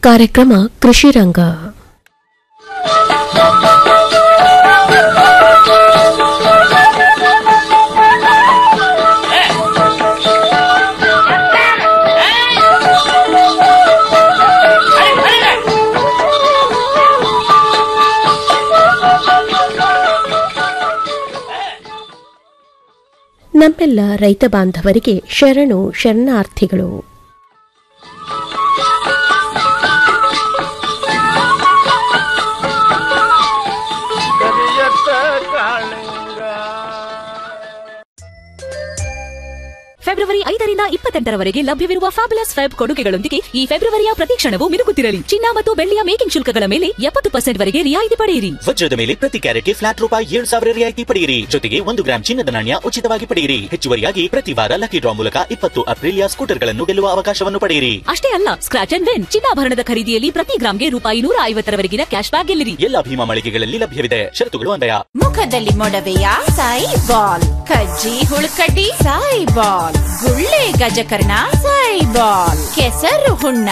ಕಾರ್ಯಕ್ರಮ ಕೃಷಿ ರಂಗ ನಮ್ಮೆಲ್ಲ ರೈತ ಬಾಂಧವರಿಗೆ ಶರಣು ಶರಣಾರ್ಥಿಗಳು ಕರಿಯತ್ತ ಕಾಳಿಂಗ ಫೆಬ್ರವರಿ ಐದರಿಂದ ಇಪ್ಪತ್ತೆಂಟರವರೆಗೆ ಲಭ್ಯವಿರುವ ಫ್ಯಾಬುಲಸ್ ಫೆಬ್ ಕೊಡುಗೆಗಳೊಂದಿಗೆ ಈ ಫೆಬ್ರವರಿಯ ಪ್ರತಿ ಕ್ಷಣವೂ ಮಿನುಗುತ್ತಿರಲಿ ಚಿನ್ನ ಮತ್ತು ಬೆಳ್ಳಿಯ ಮೇಕಿಂಗ್ ಶುಲ್ಕಗಳ ಮೇಲೆ ಎಪ್ಪತ್ತು ಪರ್ಸೆಂಟ್ ವರೆಗೆ ರಿಯಾಯಿತಿ ಪಡೆಯಿರಿ ವಜ್ರದ ಮೇಲೆ ಪ್ರತಿ ಕ್ಯಾರೆಟ್ಗೆ ಫ್ಲಾಟ್ ರೂಪಾಯಿ ಏಳು ಸಾವಿರ ರಿಯಾಯಿತಿ ಪಡೆಯಿರಿ ಜೊತೆಗೆ ಒಂದು ಗ್ರಾಂ ಚಿನ್ನದ ನಾಣ್ಯ ಉಚಿತವಾಗಿ ಪಡೆಯಿರಿ ಹೆಚ್ಚುವರಿಯಾಗಿ ಪ್ರತಿ ವಾರ ಲಕ್ಕಿ ಡ್ರಾ ಮೂಲಕ ಇಪ್ಪತ್ತು ಅಪ್ರಿಲಿಯ ಸ್ಕೂಟರ್ಗಳನ್ನು ಗೆಲ್ಲುವ ಅವಕಾಶವನ್ನು ಪಡೆಯಿರಿ ಅಷ್ಟೇ ಅಲ್ಲ ಸ್ಕ್ರಾಚ್ ಅಂಡ್ ವಿನ್ ಚಿನ್ನಾಭರಣದ ಖರೀದಿಯಲ್ಲಿ ಪ್ರತಿ ಗ್ರಾಂಗೆ ರೂಪಾಯಿ ನೂರ ಐವತ್ತರವರೆಗಿನ ಕ್ಯಾಶ್ ಬ್ಯಾಕ್ ಗೆಲ್ಲಿರಿ ಎಲ್ಲ ಭೀಮಾ ಮಳಿಗೆಗಳಲ್ಲಿ ಲಭ್ಯವಿದೆ ಷರತ್ತುಗಳು ಅನ್ವಯ ಮುಖದಲ್ಲಿ ಮೊಡವೆಯ ಸಾಯಿ ಬಾಲ್ ಕಜ್ಜಿ ಹುಳುಕಡ್ಡಿ ಸಾಯಿ ಬಾಲ್ ಗುಳ್ಳೆ ಗಜಕರ್ಣ ಸಾಯಿ ಬಾಲ್ ಕೆಸರು ಹುಣ್ಣ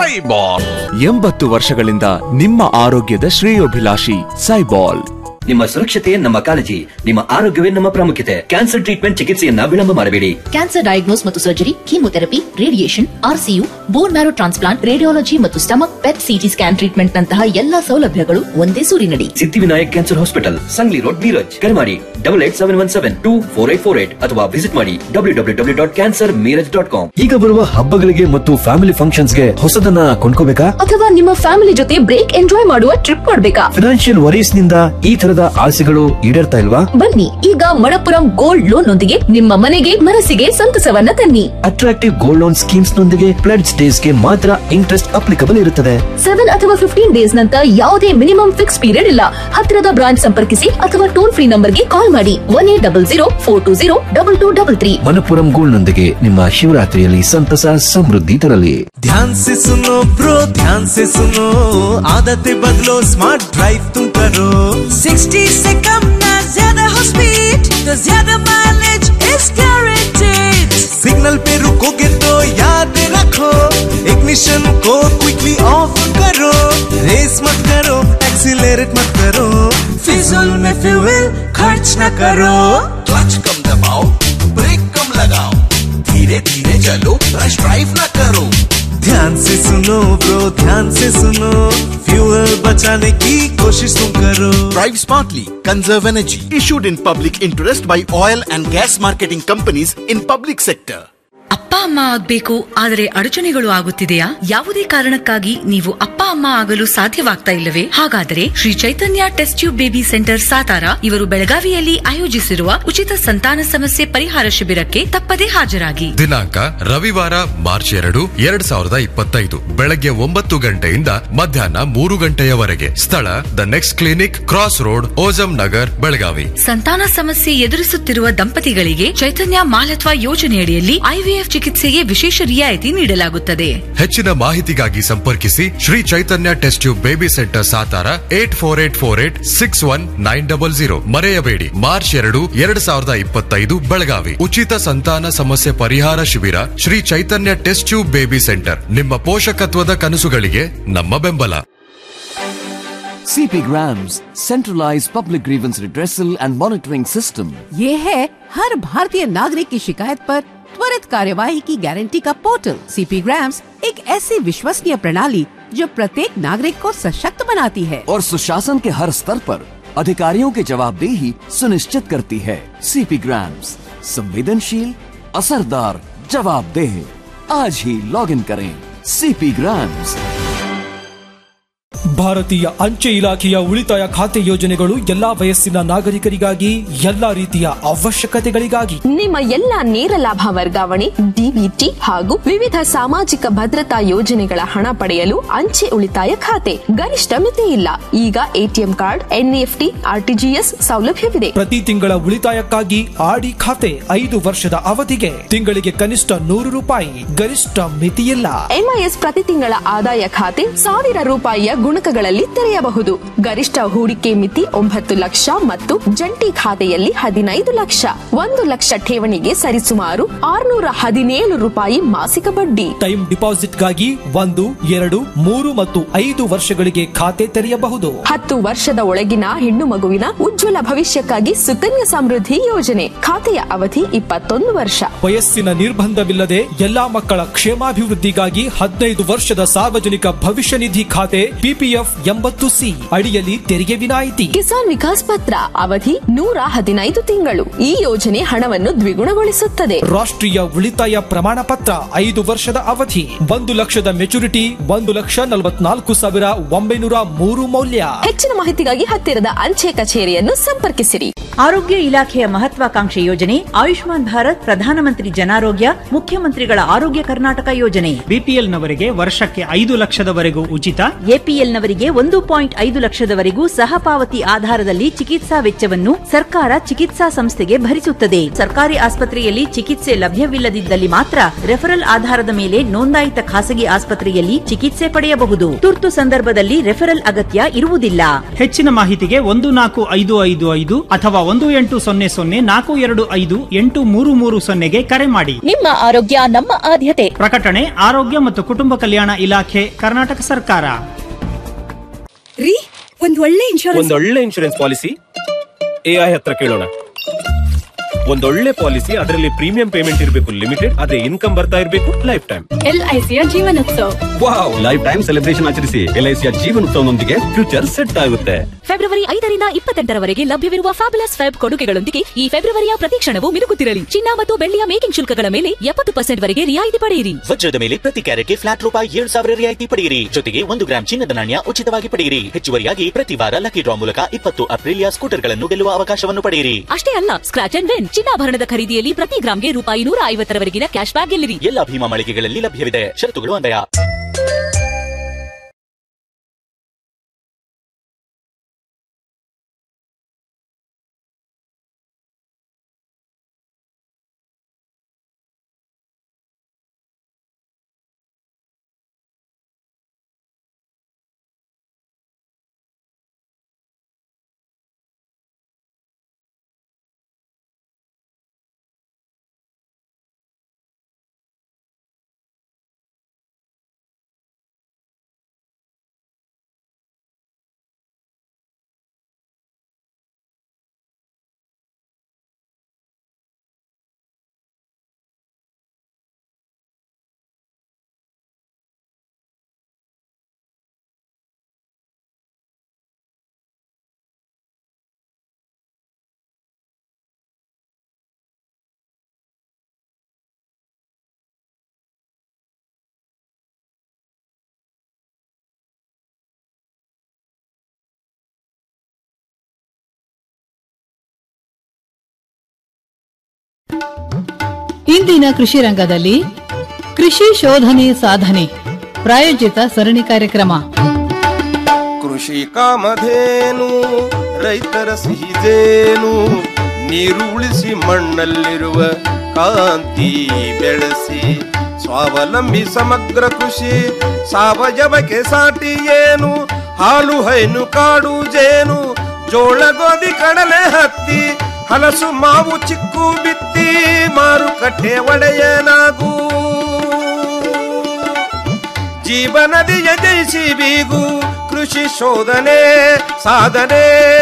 ಎಂಬತ್ತು ವರ್ಷಗಳಿಂದ ನಿಮ್ಮ ಆರೋಗ್ಯದ ಶ್ರೇಯೋಭಿಲಾಷಿ ಸೈಬಾಲ್ ನಿಮ್ಮ ಸುರಕ್ಷತೆ ನಮ್ಮ ಕಾಳಜಿ ನಿಮ್ಮ ಆರೋಗ್ಯವೇ ನಮ್ಮ ಪ್ರಾಮುಖ್ಯತೆ ಕ್ಯಾನ್ಸರ್ ಟ್ರೀಟ್ಮೆಂಟ್ ಚಿಕಿತ್ಸೆಯನ್ನ ವಿಳಂಬ ಮಾಡಬೇಡಿ ಕ್ಯಾನ್ಸರ್ ಡಯಾಗ್ನೋಸ್ ಮತ್ತು surgery chemotherapy radiation RCU bone marrow transplant radiology ಮತ್ತು stomach PET CT scan treatment ನಂತಹ ಎಲ್ಲಾ ಸೌಲಭ್ಯಗಳು ಒಂದೇ ಸೂರಿನಡಿ Siddhivinayak cancer hospital Sangli road Miraj ಕರೆ ಮಾಡಿ double eight seven one seven two four eight four eight ಅಥವಾ ವಿಸಿಟ್ ಮಾಡಿ W W W dot cancer Miraj dot com ಈಗ ಬರುವ ಹಬ್ಬಗಳಿಗೆ ಮತ್ತು ಫ್ಯಾಮಿಲಿ ಫಂಕ್ಷನ್ಸ್ಗೆ ಹೊಸದನ್ನ ಕೊಂಡ್ಕೋಬೇಕಾ ಅಥವಾ ನಿಮ್ಮ ಫ್ಯಾಮಿಲಿ ಜೊತೆ ಬ್ರೇಕ್ ಎಂಜಾಯ್ ಮಾಡುವ ಟ್ರಿಪ್ ಮಾಡಬೇಕಾ ಫಿನಾನ್ಷಿಯಲ್ ವರೀಸ್ ನಿಂದ ಈ ತರದ ಆಸೆಗಳು ಈಡೇರ್ತಾ ಇಲ್ವಾ ಬನ್ನಿ ಈಗ ಮಣಪುರಂ ಗೋಲ್ಡ್ ಲೋನ್ ನೊಂದಿಗೆ ನಿಮ್ಮ ಮನೆಗೆ ಮನಸ್ಸಿಗೆ ಸಂತಸವನ್ನ ತನ್ನಿ ಅಟ್ರಾಕ್ಟಿವ್ ಗೋಲ್ಡ್ ಲೋನ್ ಸ್ಕೀಮ್ಸ್ ನೊಂದಿಗೆ ಪ್ಲೆಡ್ಸ್ ಡೇಸ್ ಗೆ ಮಾತ್ರ ಇಂಟ್ರೆಸ್ಟ್ ಅಪ್ಲಿಕಬಲ್ ಇರುತ್ತದೆ ಸೆವೆನ್ ಅಥವಾ ಫಿಫ್ಟೀನ್ ಡೇಸ್ ನಂತ ಯಾವುದೇ ಮಿನಿಮಮ್ ಫಿಕ್ಸ್ ಪೀರಿಯಡ್ ಇಲ್ಲ ಹತ್ತಿರದ ಬ್ರಾಂಚ್ ಸಂಪರ್ಕಿಸಿ ಅಥವಾ ಟೋಲ್ ಫ್ರೀ ನಂಬರ್ಗೆ ಕಾಲ್ ಮಾಡಿ one eight double zero four two zero double two double three Manappuram gold ನೊಂದಿಗೆ ನಿಮ್ಮ ಶಿವರಾತ್ರಿಯಲ್ಲಿ ಸಂತಸ ಸಮೃದ್ಧಿ ತರಲಿ ध्यान से सुनो ब्रो ध्यान से सुनो आदतें बदलो स्मार्ट ड्राइव तुम करो 60 से कम ना ज्यादा हो स्पीड तो ज्यादा माइलेज इज गारंटेड सिग्नल पे रुकोगे तो याद रखो इग्निशन को क्विकली ऑफ करो रेस मत करो एक्सीलरेट मत करो फिजूल में फ्यूल खर्च न करो क्लच कम दबाओ ब्रेक कम लगाओ धीरे धीरे चलो रश ड्राइव न करो ध्यान से सुनो ब्रो ध्यान से सुनो फ्यूल बचाने की कोशिश तुम करो Drive smartly. Conserve energy. Issued in public interest by oil and gas marketing companies in public sector. ಅಪ್ಪ ಅಮ್ಮ ಆಗ್ಬೇಕು ಆದರೆ ಅಡಚಣೆಗಳು ಆಗುತ್ತಿದೆಯಾ ಯಾವುದೇ ಕಾರಣಕ್ಕಾಗಿ ನೀವು ಅಪ್ಪ ಅಮ್ಮ ಆಗಲು ಸಾಧ್ಯವಾಗ್ತಾ ಇಲ್ಲವೇ ಹಾಗಾದರೆ Shri Chaitanya test tube baby centre Satara ಇವರು ಬೆಳಗಾವಿಯಲ್ಲಿ ಆಯೋಜಿಸಿರುವ ಉಚಿತ ಸಂತಾನ ಸಮಸ್ಯೆ ಪರಿಹಾರ ಶಿಬಿರಕ್ಕೆ ತಪ್ಪದೇ ಹಾಜರಾಗಿ ದಿನಾಂಕ ರವಿವಾರ ಮಾರ್ಚ್ ಎರಡು ಎರಡ್ ಸಾವಿರದ ಇಪ್ಪತ್ತೈದು ಬೆಳಗ್ಗೆ ಒಂಬತ್ತು ಗಂಟೆಯಿಂದ ಮಧ್ಯಾಹ್ನ ಮೂರು ಗಂಟೆಯವರೆಗೆ ಸ್ಥಳ the next clinic cross road Ojam Nagar Belagavi ಸಂತಾನ ಸಮಸ್ಯೆ ಎದುರಿಸುತ್ತಿರುವ ದಂಪತಿಗಳಿಗೆ ಚೈತನ್ಯ ಮಾಲತ್ವ ಯೋಜನೆಯಡಿಯಲ್ಲಿ ಐವಿಎಫ್ ಚಿಕಿತ್ಸೆಗೆ ವಿಶೇಷ ರಿಯಾಯಿತಿ ನೀಡಲಾಗುತ್ತದೆ ಹೆಚ್ಚಿನ ಮಾಹಿತಿಗಾಗಿ ಸಂಪರ್ಕಿಸಿ Shri Chaitanya test tube baby centre Satara eight four eight four eight six one nine double zero ಮರೆಯಬೇಡಿ ಮಾರ್ಚ್ ಎರಡು ಎರಡ್ ಸಾವಿರದ ಇಪ್ಪತ್ತೈದು ಬೆಳಗಾವಿ ಉಚಿತ ಸಂತಾನ ಸಮಸ್ಯೆ ಪರಿಹಾರ ಶಿಬಿರ Shri Chaitanya test tube baby centre ನಿಮ್ಮ ಪೋಷಕತ್ವದ ಕನಸುಗಳಿಗೆ ನಮ್ಮ ಬೆಂಬಲ CP Grams, centralized public grievance redressal and monitoring system. ये है हर भारतीय नागरिक की शिकायत पर त्वरित कार्यवाही की गारंटी का पोर्टल सीपी ग्राम्स एक ऐसी विश्वसनीय प्रणाली जो प्रत्येक नागरिक को सशक्त बनाती है और सुशासन के हर स्तर पर अधिकारियों की जवाबदेही सुनिश्चित करती है सीपी ग्राम्स संवेदनशील असरदार जवाबदेह आज ही लॉग इन करें सीपी ग्राम्स ಭಾರತೀಯ ಅಂಚೆ ಇಲಾಖೆಯ ಉಳಿತಾಯ ಖಾತೆ ಯೋಜನೆಗಳು ಎಲ್ಲಾ ವಯಸ್ಸಿನ ನಾಗರಿಕರಿಗಾಗಿ ಎಲ್ಲಾ ರೀತಿಯ ಅವಶ್ಯಕತೆಗಳಿಗಾಗಿ ನಿಮ್ಮ ಎಲ್ಲ ನೇರ ಲಾಭ ವರ್ಗಾವಣೆ ಡಿಬಿಟಿ ಹಾಗೂ ವಿವಿಧ ಸಾಮಾಜಿಕ ಭದ್ರತಾ ಯೋಜನೆಗಳ ಹಣ ಪಡೆಯಲು ಅಂಚೆ ಉಳಿತಾಯ ಖಾತೆ ಗರಿಷ್ಠ ಮಿತಿ ಇಲ್ಲ ಈಗ ಎಟಿಎಂ ಕಾರ್ಡ್ ಎನ್ಇಎಫ್ಟಿ ಆರ್ಟಿಜಿಎಸ್ ಸೌಲಭ್ಯವಿದೆ ಪ್ರತಿ ತಿಂಗಳ ಉಳಿತಾಯಕ್ಕಾಗಿ ಆಡಿ ಖಾತೆ ಐದು ವರ್ಷದ ಅವಧಿಗೆ ತಿಂಗಳಿಗೆ ಕನಿಷ್ಠ ನೂರು ರೂಪಾಯಿ ಗರಿಷ್ಠ ಮಿತಿಯಿಲ್ಲ ಎಂಐಎಸ್ ಪ್ರತಿ ತಿಂಗಳ ಆದಾಯ ಖಾತೆ ಸಾವಿರ ರೂಪಾಯಿಯ ಗುಣಕ ಬ್ಯಾಂಕ್ಗಳಲ್ಲಿ ತೆರೆಯಬಹುದು ಗರಿಷ್ಠ ಹೂಡಿಕೆ ಮಿತಿ ಒಂಬತ್ತು ಲಕ್ಷ ಮತ್ತು ಜಂಟಿ ಖಾತೆಯಲ್ಲಿ ಹದಿನೈದು ಲಕ್ಷ ಒಂದು ಲಕ್ಷ ಠೇವಣಿಗೆ ಸರಿಸುಮಾರು ಆರ್ನೂರ ಹದಿನೇಳು ರೂಪಾಯಿ ಮಾಸಿಕ ಬಡ್ಡಿ ಟೈಮ್ ಡಿಪಾಸಿಟ್ಗಾಗಿ ಒಂದು ಎರಡು ಮೂರು ಮತ್ತು ಐದು ವರ್ಷಗಳಿಗೆ ಖಾತೆ ತೆರೆಯಬಹುದು ಹತ್ತು ವರ್ಷದ ಒಳಗಿನ ಹೆಣ್ಣು ಮಗುವಿನ ಉಜ್ವಲ ಭವಿಷ್ಯಕ್ಕಾಗಿ ಸುಕನ್ಯಾ ಸಮೃದ್ಧಿ ಯೋಜನೆ ಖಾತೆಯ ಅವಧಿ ಇಪ್ಪತ್ತೊಂದು ವರ್ಷ ವಯಸ್ಸಿನ ನಿರ್ಬಂಧವಿಲ್ಲದೆ ಎಲ್ಲಾ ಮಕ್ಕಳ ಕ್ಷೇಮಾಭಿವೃದ್ಧಿಗಾಗಿ ಹದಿನೈದು ವರ್ಷದ ಸಾರ್ವಜನಿಕ ಭವಿಷ್ಯ ನಿಧಿ ಖಾತೆ ಪಿಪಿಎಫ್ ಎಂಬತ್ತು ಸಿ ಅಡಿಯಲ್ಲಿ ತೆರಿಗೆ ವಿನಾಯಿತಿ ಕಿಸಾನ್ ವಿಕಾಸ್ ಪತ್ರ ಅವಧಿ ನೂರ ಹದಿನೈದು ತಿಂಗಳು ಈ ಯೋಜನೆ ಹಣವನ್ನು ದ್ವಿಗುಣಗೊಳಿಸುತ್ತದೆ ರಾಷ್ಟ್ರೀಯ ಉಳಿತಾಯ ಪ್ರಮಾಣ ಪತ್ರ ಐದು ವರ್ಷದ ಅವಧಿ ಒಂದು ಲಕ್ಷದ ಮೆಚುರಿಟಿ ಒಂದು ಲಕ್ಷ ನಲವತ್ನಾಲ್ಕು ಸಾವಿರ ಒಂಬೈನೂರ ಮೂರು ಮೌಲ್ಯ ಹೆಚ್ಚಿನ ಮಾಹಿತಿಗಾಗಿ ಹತ್ತಿರದ ಅಂಚೆ ಕಚೇರಿಯನ್ನು ಸಂಪರ್ಕಿಸಿರಿ ಆರೋಗ್ಯ ಇಲಾಖೆಯ ಮಹತ್ವಾಕಾಂಕ್ಷೆ ಯೋಜನೆ ಆಯುಷ್ಮಾನ್ ಭಾರತ್ ಪ್ರಧಾನಮಂತ್ರಿ ಜನಾರೋಗ್ಯ ಮುಖ್ಯಮಂತ್ರಿಗಳ ಆರೋಗ್ಯ ಕರ್ನಾಟಕ ಯೋಜನೆ ಬಿಪಿಎಲ್ ನವರಿಗೆ ವರ್ಷಕ್ಕೆ ಐದು ಲಕ್ಷದವರೆಗೂ ಉಚಿತ ಎಪಿಎಲ್ ನವರಿಗೆ ಒಂದು ಪಾಯಿಂಟ್ ಐದು ಲಕ್ಷದವರೆಗೂ ಸಹಪಾವತಿ ಆಧಾರದಲ್ಲಿ ಚಿಕಿತ್ಸಾ ವೆಚ್ಚವನ್ನು ಸರ್ಕಾರ ಚಿಕಿತ್ಸಾ ಸಂಸ್ಥೆಗೆ ಭರಿಸುತ್ತದೆ ಸರ್ಕಾರಿ ಆಸ್ಪತ್ರೆಯಲ್ಲಿ ಚಿಕಿತ್ಸೆ ಲಭ್ಯವಿಲ್ಲದಿದ್ದಲ್ಲಿ ಮಾತ್ರ ರೆಫರಲ್ ಆಧಾರದ ಮೇಲೆ ನೋಂದಾಯಿತ ಖಾಸಗಿ ಆಸ್ಪತ್ರೆಯಲ್ಲಿ ಚಿಕಿತ್ಸೆ ಪಡೆಯಬಹುದು ತುರ್ತು ಸಂದರ್ಭದಲ್ಲಿ ರೆಫರಲ್ ಅಗತ್ಯ ಇರುವುದಿಲ್ಲ ಹೆಚ್ಚಿನ ಮಾಹಿತಿಗೆ ಒಂದು ನಾಲ್ಕು ಐದು ಐದು ಐದು ಅಥವಾ ಒಂದು ಎಂಟು ಸೊನ್ನೆ ಸೊನ್ನೆ ನಾಲ್ಕು ಎರಡು ಐದು ಎಂಟು ಮೂರು ಮೂರು ಸೊನ್ನೆಗೆ ಕರೆ ಮಾಡಿ ನಿಮ್ಮ ಆರೋಗ್ಯ ನಮ್ಮ ಆದ್ಯತೆ ಪ್ರಕಟಣೆ ಆರೋಗ್ಯ ಮತ್ತು ಕುಟುಂಬ ಕಲ್ಯಾಣ ಇಲಾಖೆ ಕರ್ನಾಟಕ ಸರ್ಕಾರ ರೀ ಒಂದ್ ಒಳ್ಳೆ ಇನ್ಶೂರೆನ್ಸ್ ಒಂದೊಳ್ಳೆ ಇನ್ಶೂರೆನ್ಸ್ ಪಾಲಿಸಿ ಎಐ ಹತ್ರ ಕೇಳೋಣ ಒಂದೊಳ್ಳೆ ಪಾಲಿಸಿ ಅದರಲ್ಲಿ ಪ್ರೀಮಿಯಂ ಪೇಮೆಂಟ್ ಇರಬೇಕು ಲಿಮಿಟೆಡ್ ಅದೇ ಇನ್ಕಮ್ ಬರ್ತಾ ಇರಬೇಕು ಲೈಫ್ ಟೈಮ್ ಎಲ್ಐಸಿಯ Jeevanotsava wow lifetime celebration ಆಚರಿಸಿ ಎಲ್ಐಸಿಯ ಜೀವನೋತ್ಸವನೊಂದಿಗೆ ಫ್ಯೂಚರ್ ಸೆಟ್ ಆಗುತ್ತೆ ಫೆಬ್ರವರಿ ಐದರಿಂದ ಇಪ್ಪತ್ತೆಂಟರವರೆಗೆ ಲಭ್ಯವಿರುವ ಫ್ಯಾಬುಲಸ್ ಫೆಬ್ ಕೊಡುಗೆಗಳೊಂದಿಗೆ ಈ ಫೆಬ್ರವರಿಯ ಪ್ರತಿ ಕ್ಷಣವೂ ಮಿನುಗುತ್ತಿರಲಿ ಚಿನ್ನ ಮತ್ತು ಬೆಳ್ಳಿಯ ಮೇಕಿಂಗ್ ಶುಲ್ಕಗಳ ಮೇಲೆ ಎಪ್ಪತ್ತು ಪರ್ಸೆಂಟ್ ವರೆಗೆ ರಿಯಾಯಿತಿ ಪಡೆಯಿರಿ ವಜ್ರದ ಮೇಲೆ ಪ್ರತಿ ಕ್ಯಾರೆಟ್ಗೆ ಫ್ಲಾಟ್ ರೂಪಾಯಿ ಏಳು ಸಾವಿರ ರಿಯಾಯಿತಿ ಪಡೆಯಿರಿ ಜೊತೆಗೆ ಒಂದು ಗ್ರಾಂ ಚಿನ್ನದ ನಾಣ್ಯ ಉಚಿತವಾಗಿ ಪಡೆಯಿರಿ ಹೆಚ್ಚುವರಿಯಾಗಿ ಪ್ರತಿ ವಾರ ಲಕ್ಕಿ ಡ್ರಾ ಮೂಲಕ ಇಪ್ಪತ್ತು ಅಪ್ರಿಲಿಯಾ ಸ್ಕೂಟರ್ಗಳನ್ನು ಗೆಲ್ಲುವ ಅವಕಾಶವನ್ನು ಪಡೆಯಿರಿ ಅಷ್ಟೇ ಅಲ್ಲ ಸ್ಕ್ರಾಚ್ ಅಂಡ್ ವಿನ್ ಚಿನ್ನಾಭರಣದ ಖರೀದಿಯಲ್ಲಿ ಪ್ರತಿ ಗ್ರಾಮ್ಗೆ ರೂಪಾಯಿ ನೂರ ಐವತ್ತರವರೆಗಿನ ಕ್ಯಾಶ್ ಬ್ಯಾಕ್ ಗೆಲ್ಲಿರಿ ಎಲ್ಲ ಭೀಮಾ ಮಳಿಗೆಗಳಲ್ಲಿ ಲಭ್ಯವಿದೆ ಷರತ್ತುಗಳು ಅನ್ವಯ ಇಂದಿನ ಕೃಷಿ ರಂಗದಲ್ಲಿ ಕೃಷಿ ಶೋಧನೆ ಸಾಧನೆ ಪ್ರಾಯೋಜಿತ ಸರಣಿ ಕಾರ್ಯಕ್ರಮ ಕೃಷಿ ಕಾಮಧೇನು ರೈತರ ಸಿಹಿದೇನು ನೀರು ಉಳಿಸಿ ಮಣ್ಣಲ್ಲಿರುವ ಕಾಂತಿ ಬೆಳೆಸಿ ಸ್ವಾವಲಂಬಿ ಸಮಗ್ರ ಕೃಷಿ ಸಾವಯವಕ್ಕೆ ಸಾಟಿ ಏನು ಹಾಲು ಹೈನು ಕಾಡು ಜೇನು ಜೋಳ ಗೋಧಿ ಕಡಲೆ ಹತ್ತಿ ಹಲಸು ಮಾವು ಚಿಕ್ಕು ಬಿತ್ತಿ ಮಾರುಕಟ್ಟೆ ಒಡೆಯನಾಗೂ ಜೀವನದಿಯ ಜಯಿಸಿ ಬೀಗು ಕೃಷಿ ಶೋಧನೆ ಸಾಧನೆ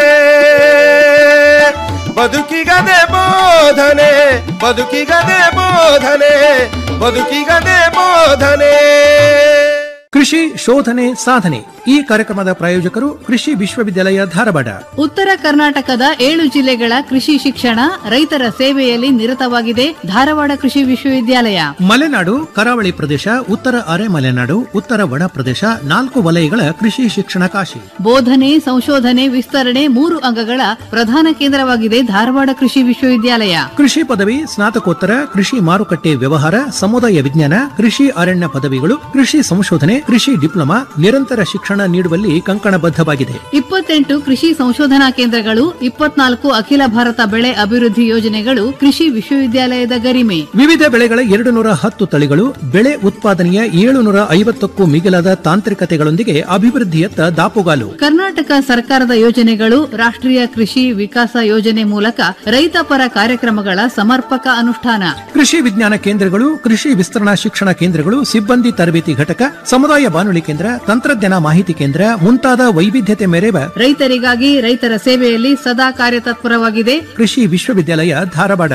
ಬದುಕಿಗದೆ ಬೋಧನೆ ಬದುಕಿಗದೆ ಬೋಧನೆ ಬದುಕಿಗದೆ ಬೋಧನೆ ಕೃಷಿ ಶೋಧನೆ ಸಾಧನೆ ಈ ಕಾರ್ಯಕ್ರಮದ ಪ್ರಾಯೋಜಕರು ಕೃಷಿ ವಿಶ್ವವಿದ್ಯಾಲಯ ಧಾರವಾಡ ಉತ್ತರ ಕರ್ನಾಟಕದ ಏಳು ಜಿಲ್ಲೆಗಳ ಕೃಷಿ ಶಿಕ್ಷಣ ರೈತರ ಸೇವೆಯಲ್ಲಿ ನಿರತವಾಗಿದೆ ಧಾರವಾಡ ಕೃಷಿ ವಿಶ್ವವಿದ್ಯಾಲಯ ಮಲೆನಾಡು ಕರಾವಳಿ ಪ್ರದೇಶ ಉತ್ತರ ಅರೆ ಮಲೆನಾಡು ಉತ್ತರ ಒಣ ಪ್ರದೇಶ ನಾಲ್ಕು ವಲಯಗಳ ಕೃಷಿ ಶಿಕ್ಷಣ ಕಾಶಿ ಬೋಧನೆ ಸಂಶೋಧನೆ ವಿಸ್ತರಣೆ ಮೂರು ಅಂಗಗಳ ಪ್ರಧಾನ ಕೇಂದ್ರವಾಗಿದೆ ಧಾರವಾಡ ಕೃಷಿ ವಿಶ್ವವಿದ್ಯಾಲಯ ಕೃಷಿ ಪದವಿ ಸ್ನಾತಕೋತ್ತರ ಕೃಷಿ ಮಾರುಕಟ್ಟೆ ವ್ಯವಹಾರ ಸಮುದಾಯ ವಿಜ್ಞಾನ ಕೃಷಿ ಅರಣ್ಯ ಪದವಿಗಳು ಕೃಷಿ ಸಂಶೋಧನೆ ಕೃಷಿ ಡಿಪ್ಲೊಮಾ ನಿರಂತರ ಶಿಕ್ಷಣ ನೀಡುವಲ್ಲಿ ಕಂಕಣಬದ್ಧವಾಗಿದೆ ಇಪ್ಪತ್ತೆಂಟು ಕೃಷಿ ಸಂಶೋಧನಾ ಕೇಂದ್ರಗಳು ಇಪ್ಪತ್ನಾಲ್ಕು ಅಖಿಲ ಭಾರತ ಬೆಳೆ ಅಭಿವೃದ್ಧಿ ಯೋಜನೆಗಳು ಕೃಷಿ ವಿಶ್ವವಿದ್ಯಾಲಯದ ಗರಿಮೆ ವಿವಿಧ ಬೆಳೆಗಳ ಎರಡು ನೂರ ಹತ್ತು ತಳಿಗಳು ಬೆಳೆ ಉತ್ಪಾದನೆಯ ಏಳುನೂರ ಐವತ್ತಕ್ಕೂ ಮಿಗಿಲಾದ ತಾಂತ್ರಿಕತೆಗಳೊಂದಿಗೆ ಅಭಿವೃದ್ಧಿಯತ್ತ ದಾಪುಗಾಲು ಕರ್ನಾಟಕ ಸರ್ಕಾರದ ಯೋಜನೆಗಳು ರಾಷ್ಟ್ರೀಯ ಕೃಷಿ ವಿಕಾಸ ಯೋಜನೆ ಮೂಲಕ ರೈತ ಪರ ಕಾರ್ಯಕ್ರಮಗಳ ಸಮರ್ಪಕ ಅನುಷ್ಠಾನ ಕೃಷಿ ವಿಜ್ಞಾನ ಕೇಂದ್ರಗಳು ಕೃಷಿ ವಿಸ್ತರಣಾ ಶಿಕ್ಷಣ ಕೇಂದ್ರಗಳು ಸಿಬ್ಬಂದಿ ತರಬೇತಿ ಘಟಕ ಸಮುದಾಯ ಬಾನುಲಿ ಕೇಂದ್ರ ತಂತ್ರಜ್ಞಾನ ಮಾಹಿತಿ ಕೇಂದ್ರ ಮುಂತಾದ ವೈವಿಧ್ಯತೆ ಮೆರೆವ ರೈತರಿಗಾಗಿ ರೈತರ ಸೇವೆಯಲ್ಲಿ ಸದಾ ಕಾರ್ಯತತ್ಪರವಾಗಿದೆ ಕೃಷಿ ವಿಶ್ವವಿದ್ಯಾಲಯ ಧಾರವಾಡ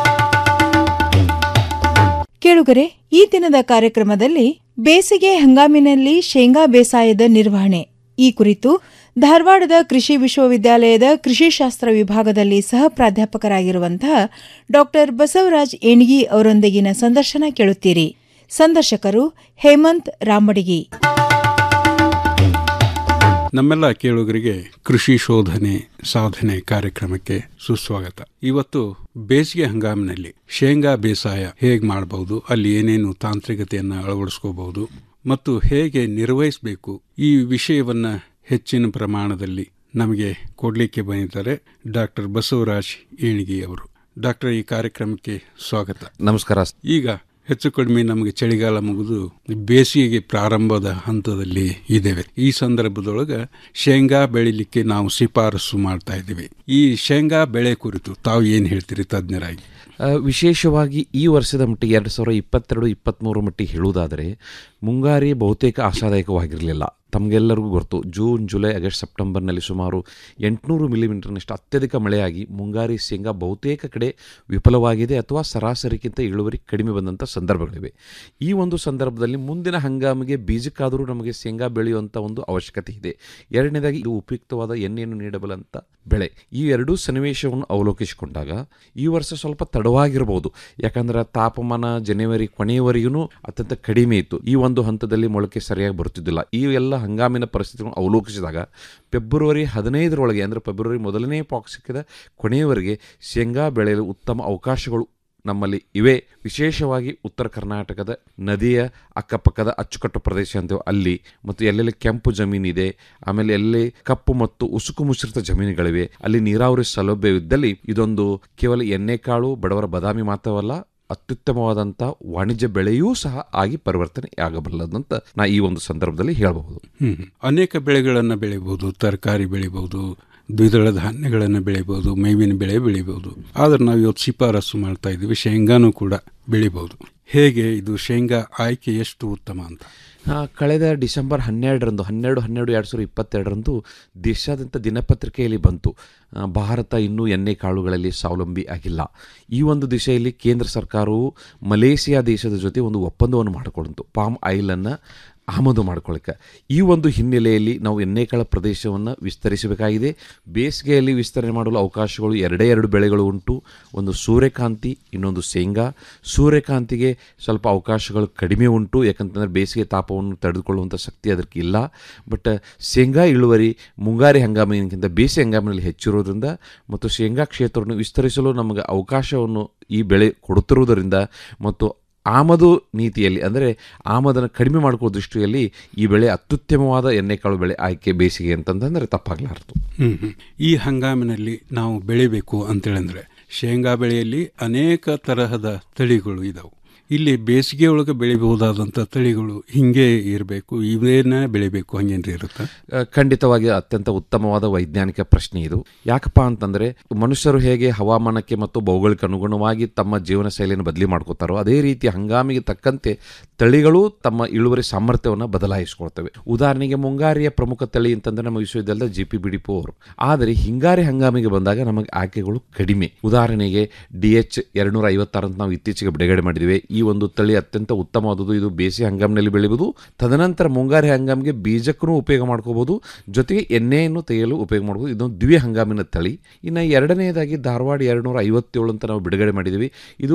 ಕೇಳುಗರೆ ಈ ದಿನದ ಕಾರ್ಯಕ್ರಮದಲ್ಲಿ ಬೇಸಿಗೆ ಹಂಗಾಮಿನಲ್ಲಿ ಶೇಂಗಾ ಬೇಸಾಯದ ನಿರ್ವಹಣೆ ಈ ಕುರಿತು ಧಾರವಾಡದ ಕೃಷಿ ವಿಶ್ವವಿದ್ಯಾಲಯದ ಕೃಷಿಶಾಸ್ತ್ರ ವಿಭಾಗದಲ್ಲಿ ಸಹ ಪ್ರಾಧ್ಯಾಪಕರಾಗಿರುವಂತಹ ಡಾಕ್ಟರ್ ಬಸವರಾಜ್ ಏಣಿಗಿ ಅವರೊಂದಿಗಿನ ಸಂದರ್ಶನ ಕೇಳುತ್ತೀರಿ ಸಂದರ್ಶಕರು ಹೇಮಂತ್ ರಾಮಡಿಗಿ ನಮ್ಮೆಲ್ಲ ಕೇಳುಗರಿಗೆ ಕೃಷಿ ಶೋಧನೆ ಸಾಧನೆ ಕಾರ್ಯಕ್ರಮಕ್ಕೆ ಸುಸ್ವಾಗತ ಇವತ್ತು ಬೇಸಿಗೆ ಹಂಗಾಮಿನಲ್ಲಿ ಶೇಂಗಾ ಬೇಸಾಯ ಹೇಗೆ ಮಾಡಬಹುದು ಅಲ್ಲಿ ಏನೇನು ತಾಂತ್ರಿಕತೆಯನ್ನು ಅಳವಡಿಸ್ಕೋಬಹುದು ಮತ್ತು ಹೇಗೆ ನಿರ್ವಹಿಸಬೇಕು ಈ ವಿಷಯವನ್ನ ಹೆಚ್ಚಿನ ಪ್ರಮಾಣದಲ್ಲಿ ನಮಗೆ ಕೊಡಲಿಕ್ಕೆ ಬಂದಿದ್ದಾರೆ ಡಾಕ್ಟರ್ ಬಸವರಾಜ್ ಏಣಿಗಿ ಅವರು ಡಾಕ್ಟರ್ ಈ ಕಾರ್ಯಕ್ರಮಕ್ಕೆ ಸ್ವಾಗತ ನಮಸ್ಕಾರ ಈಗ ಹೆಚ್ಚು ಕಡಿಮೆ ನಮಗೆ ಚಳಿಗಾಲ ಮುಗಿದು ಬೇಸಿಗೆಗೆ ಪ್ರಾರಂಭದ ಹಂತದಲ್ಲಿ ಇದ್ದೇವೆ ಈ ಸಂದರ್ಭದೊಳಗೆ ಶೇಂಗಾ ಬೆಳಿಲಿಕ್ಕೆ ನಾವು ಶಿಫಾರಸು ಮಾಡ್ತಾ ಇದ್ದೀವಿ ಈ ಶೇಂಗಾ ಬೆಳೆ ಕುರಿತು ತಾವು ಏನು ಹೇಳ್ತೀರಿ ತಜ್ಞರಾಗಿ ಆ, ವಿಶೇಷವಾಗಿ ಈ ವರ್ಷದ ಮಟ್ಟಿಗೆ ಎರಡು ಸಾವಿರ ಇಪ್ಪತ್ತೆರಡು ಇಪ್ಪತ್ತ್ಮೂರು ಮಟ್ಟಿಗೆ ಹೇಳುವುದಾದರೆ ಮುಂಗಾರಿ ಬಹುತೇಕ ಆಶಾದಾಯಕವಾಗಿರಲಿಲ್ಲ ತಮಗೆಲ್ಲರಿಗೂ ಗೊತ್ತು ಜೂನ್ ಜುಲೈ ಆಗಸ್ಟ್ ಸೆಪ್ಟೆಂಬರ್ನಲ್ಲಿ ಸುಮಾರು ಎಂಟುನೂರು ಮಿಲಿಮೀಟರ್ನಷ್ಟು ಅತ್ಯಧಿಕ ಮಳೆಯಾಗಿ ಮುಂಗಾರಿ ಶೇಂಗಾ ಬಹುತೇಕ ಕಡೆ ವಿಫಲವಾಗಿದೆ ಅಥವಾ ಸರಾಸರಿಗಿಂತ ಇಳುವರಿ ಕಡಿಮೆ ಬಂದಂಥ ಸಂದರ್ಭಗಳಿವೆ ಈ ಒಂದು ಸಂದರ್ಭದಲ್ಲಿ ಮುಂದಿನ ಹಂಗಾಮಿಗೆ ಬೀಜಕ್ಕಾದರೂ ನಮಗೆ ಶೇಂಗಾ ಬೆಳೆಯುವಂಥ ಒಂದು ಅವಶ್ಯಕತೆ ಇದೆ ಎರಡನೇದಾಗಿ ಇದು ಉಪಯುಕ್ತವಾದ ಎಣ್ಣೆಯನ್ನು ನೀಡಬಲ್ಲಂಥ ಬೆಳೆ ಈ ಎರಡೂ ಸನ್ನಿವೇಶವನ್ನು ಅವಲೋಕಿಸಿಕೊಂಡಾಗ ಈ ವರ್ಷ ಸ್ವಲ್ಪ ತಡವಾಗಿರಬಹುದು ಯಾಕಂದ್ರೆ ತಾಪಮಾನ ಜನವರಿ ಕೊನೆಯವರೆಗೂ ಅತ್ಯಂತ ಕಡಿಮೆ ಇತ್ತು ಈ ಒಂದು ಹಂತದಲ್ಲಿ ಮೊಳಕೆ ಸರಿಯಾಗಿ ಬರುತ್ತಿದ್ದಿಲ್ಲ ಈ ಎಲ್ಲ ಹಂಗಾಮಿನ ಪರಿಸ್ಥಿತಿಗಳನ್ನು ಅವಲೋಕಿಸಿದಾಗ ಫೆಬ್ರವರಿ ಹದಿನೈದರೊಳಗೆ ಅಂದರೆ ಫೆಬ್ರವರಿ ಮೊದಲನೇ ಪಾಕ್ ಸಿಕ್ಕಿದ ಕೊನೆಯವರೆಗೆ ಶೇಂಗಾ ಬೆಳೆಯಲು ಉತ್ತಮ ಅವಕಾಶಗಳು ನಮ್ಮಲ್ಲಿ ಇವೆ ವಿಶೇಷವಾಗಿ ಉತ್ತರ ಕರ್ನಾಟಕದ ನದಿಯ ಅಕ್ಕಪಕ್ಕದ ಅಚ್ಚುಕಟ್ಟು ಪ್ರದೇಶ ಅಂತೇವೆ ಅಲ್ಲಿ ಮತ್ತು ಎಲ್ಲೆಲ್ಲಿ ಕೆಂಪು ಜಮೀನಿದೆ ಆಮೇಲೆ ಎಲ್ಲಿ ಕಪ್ಪು ಮತ್ತು ಉಸುಕು ಮುಶ್ರಿತ ಜಮೀನುಗಳಿವೆ ಅಲ್ಲಿ ನೀರಾವರಿ ಸೌಲಭ್ಯವಿದ್ದಲ್ಲಿ ಇದೊಂದು ಕೇವಲ ಎಣ್ಣೆಕಾಳು ಬಡವರ ಬದಾಮಿ ಮಾತ್ರವಲ್ಲ ಅತ್ಯುತ್ತಮವಾದಂಥ ವಾಣಿಜ್ಯ ಬೆಳೆಯೂ ಸಹ ಆಗಿ ಪರಿವರ್ತನೆ ಆಗಬಲ್ಲದಂತ ನಾ ಈ ಒಂದು ಸಂದರ್ಭದಲ್ಲಿ ಹೇಳಬಹುದು ಹ್ಮ್. ಅನೇಕ ಬೆಳೆಗಳನ್ನು ಬೆಳಿಬಹುದು ತರಕಾರಿ ಬೆಳಿಬಹುದು ದ್ವಿದಳ ಧಾನ್ಯಗಳನ್ನು ಬೆಳಿಬಹುದು ಮೇವಿನ ಬೆಳೆ ಬೆಳಿಬಹುದು ಆದ್ರೆ ನಾವು ಇವತ್ತು ಶಿಫಾರಸು ಮಾಡ್ತಾ ಇದ್ದೀವಿ ಶೇಂಗಾನು ಕೂಡ ಬೆಳಿಬಹುದು ಹೇಗೆ ಇದು ಶೇಂಗಾ ಆಯ್ಕೆ ಎಷ್ಟು ಉತ್ತಮ ಅಂತ ಆ, ಕಳೆದ ಡಿಸೆಂಬರ್ ಹನ್ನೆರಡರಂದು ಹನ್ನೆರಡು ಹನ್ನೆರಡು ಎರಡು ಸಾವಿರದ ಇಪ್ಪತ್ತೆರಡರಂದು ದೇಶಾದ್ಯಂತ ದಿನಪತ್ರಿಕೆಯಲ್ಲಿ ಬಂತು ಆ, ಭಾರತ ಇನ್ನೂ ಎಣ್ಣೆ ಕಾಳುಗಳಲ್ಲಿ ಸ್ವಾವಲಂಬಿ ಆಗಿಲ್ಲ ಈ ಒಂದು ದಿಶೆಯಲ್ಲಿ ಕೇಂದ್ರ ಸರ್ಕಾರವು ಮಲೇಷಿಯಾ ದೇಶದ ಜೊತೆ ಒಂದು ಒಪ್ಪಂದವನ್ನು ಮಾಡಿಕೊಂಡಿತು ಪಾಮ್ ಆಯಿಲನ್ನು ಆಮದು ಮಾಡ್ಕೊಳ್ಳಿಕ್ಕೆ ಈ ಒಂದು ಹಿನ್ನೆಲೆಯಲ್ಲಿ ನಾವು ಎಣ್ಣೆಕಾಳ ಪ್ರದೇಶವನ್ನು ವಿಸ್ತರಿಸಬೇಕಾಗಿದೆ ಬೇಸಿಗೆಯಲ್ಲಿ ವಿಸ್ತರಣೆ ಮಾಡಲು ಅವಕಾಶಗಳು ಎರಡೇ ಎರಡು ಬೆಳೆಗಳು ಉಂಟು ಒಂದು ಸೂರ್ಯಕಾಂತಿ ಇನ್ನೊಂದು ಶೇಂಗಾ ಸೂರ್ಯಕಾಂತಿಗೆ ಸ್ವಲ್ಪ ಅವಕಾಶಗಳು ಕಡಿಮೆ ಉಂಟು ಯಾಕಂತಂದರೆ ಬೇಸಿಗೆ ತಾಪವನ್ನು ತಡೆದುಕೊಳ್ಳುವಂಥ ಶಕ್ತಿ ಅದಕ್ಕೆ ಇಲ್ಲ ಬಟ್ ಶೇಂಗಾ ಇಳುವರಿ ಮುಂಗಾರಿ ಹಂಗಾಮಿನಕ್ಕಿಂತ ಬೇಸಿಗೆ ಹಂಗಾಮಿನಲ್ಲಿ ಹೆಚ್ಚಿರೋದ್ರಿಂದ ಮತ್ತು ಶೇಂಗಾ ಕ್ಷೇತ್ರವನ್ನು ವಿಸ್ತರಿಸಲು ನಮಗೆ ಅವಕಾಶವನ್ನು ಈ ಬೆಳೆ ಕೊಡುತ್ತಿರುವುದರಿಂದ ಮತ್ತು ಆಮದು ನೀತಿಯಲ್ಲಿ ಅಂದರೆ ಆಮದನ್ನು ಕಡಿಮೆ ಮಾಡ್ಕೊಳ್ಳೋ ದೃಷ್ಟಿಯಲ್ಲಿ ಈ ಬೆಳೆ ಅತ್ಯುತ್ತಮವಾದ ಎಣ್ಣೆಕಾಳು ಬೆಳೆ ಆಯ್ಕೆ ಬೇಸಿಗೆ ಅಂತಂದ್ರೆ ತಪ್ಪಾಗಲಾರದು ಹ್ಮ್ ಹ್ಮ್. ಈ ಹಂಗಾಮಿನಲ್ಲಿ ನಾವು ಬೆಳಿಬೇಕು ಅಂತೇಳಂದ್ರೆ ಶೇಂಗಾ ಬೆಳೆಯಲ್ಲಿ ಅನೇಕ ತರಹದ ತಳಿಗಳು ಇದಾವೆ ಇಲ್ಲಿ ಬೇಸಿಗೆ ಒಳಗೆ ಬೆಳಿಬಹುದಾದಂಥ ತಳಿಗಳು ಹಿಂಗೆ ಇರಬೇಕು ಇವೇನ ಬೆಳಿಬೇಕು ಹಂಗೇನ್ರಿ ಇರುತ್ತೆ ಆ, ಖಂಡಿತವಾಗಿ ಅತ್ಯಂತ ಉತ್ತಮವಾದ ವೈಜ್ಞಾನಿಕ ಪ್ರಶ್ನೆ ಇದು ಯಾಕಪ್ಪ ಅಂತಂದ್ರೆ ಮನುಷ್ಯರು ಹೇಗೆ ಹವಾಮಾನಕ್ಕೆ ಮತ್ತು ಭೌಗೋಳಿಕ ಅನುಗುಣವಾಗಿ ತಮ್ಮ ಜೀವನ ಶೈಲಿಯನ್ನು ಬದಲಿ ಮಾಡ್ಕೋತಾರೋ ಅದೇ ರೀತಿ ಹಂಗಾಮಿಗೆ ತಕ್ಕಂತೆ ತಳಿಗಳು ತಮ್ಮ ಇಳುವರಿ ಸಾಮರ್ಥ್ಯವನ್ನು ಬದಲಾಯಿಸಿಕೊಳ್ತವೆ ಉದಾಹರಣೆಗೆ ಮುಂಗಾರಿಯ ಪ್ರಮುಖ ತಳಿ ಅಂತಂದ್ರೆ ನಮ್ಮ ವಿಶ್ವವಿದ್ಯಾಲಯದ G P B D four ಆದರೆ ಹಿಂಗಾರಿ ಹಂಗಾಮಿಗೆ ಬಂದಾಗ ನಮಗೆ ಆಯ್ಕೆಗಳು ಕಡಿಮೆ ಉದಾಹರಣೆಗೆ ಡಿ ಎಚ್ ಎರಡ್ನೂರ ಐವತ್ತಾರು ಅಂತ ನಾವು ಇತ್ತೀಚೆಗೆ ಬಿಡುಗಡೆ ಮಾಡಿದ್ದೇವೆ ಈ ಒಂದು ತಳಿ ಅತ್ಯಂತ ಉತ್ತಮವಾದದ್ದು ಇದು ಬೇಸಿಗೆ ಹಂಗಾಮಿನಲ್ಲಿ ಬೆಳೆಯುವುದು ತದನಂತರ ಮುಂಗಾರಿ ಹಂಗಾಮಿಗೆ ಬೀಜಕ್ಕೂ ಉಪಯೋಗ ಮಾಡ್ಕೋಬಹುದು ಜೊತೆಗೆ ಎಣ್ಣೆಯನ್ನು ತೆಗೆಯಲು ಉಪಯೋಗ ಮಾಡ್ಬೋದು ಇದೊಂದು ದ್ವಿ ಹಂಗಾಮಿನ ತಳಿ ಇನ್ನು ಎರಡನೆಯದಾಗಿ ಧಾರವಾಡ ಎರಡುನೂರ ಐವತ್ತೇಳು ಅಂತ ನಾವು ಬಿಡುಗಡೆ ಮಾಡಿದ್ದೀವಿ ಇದು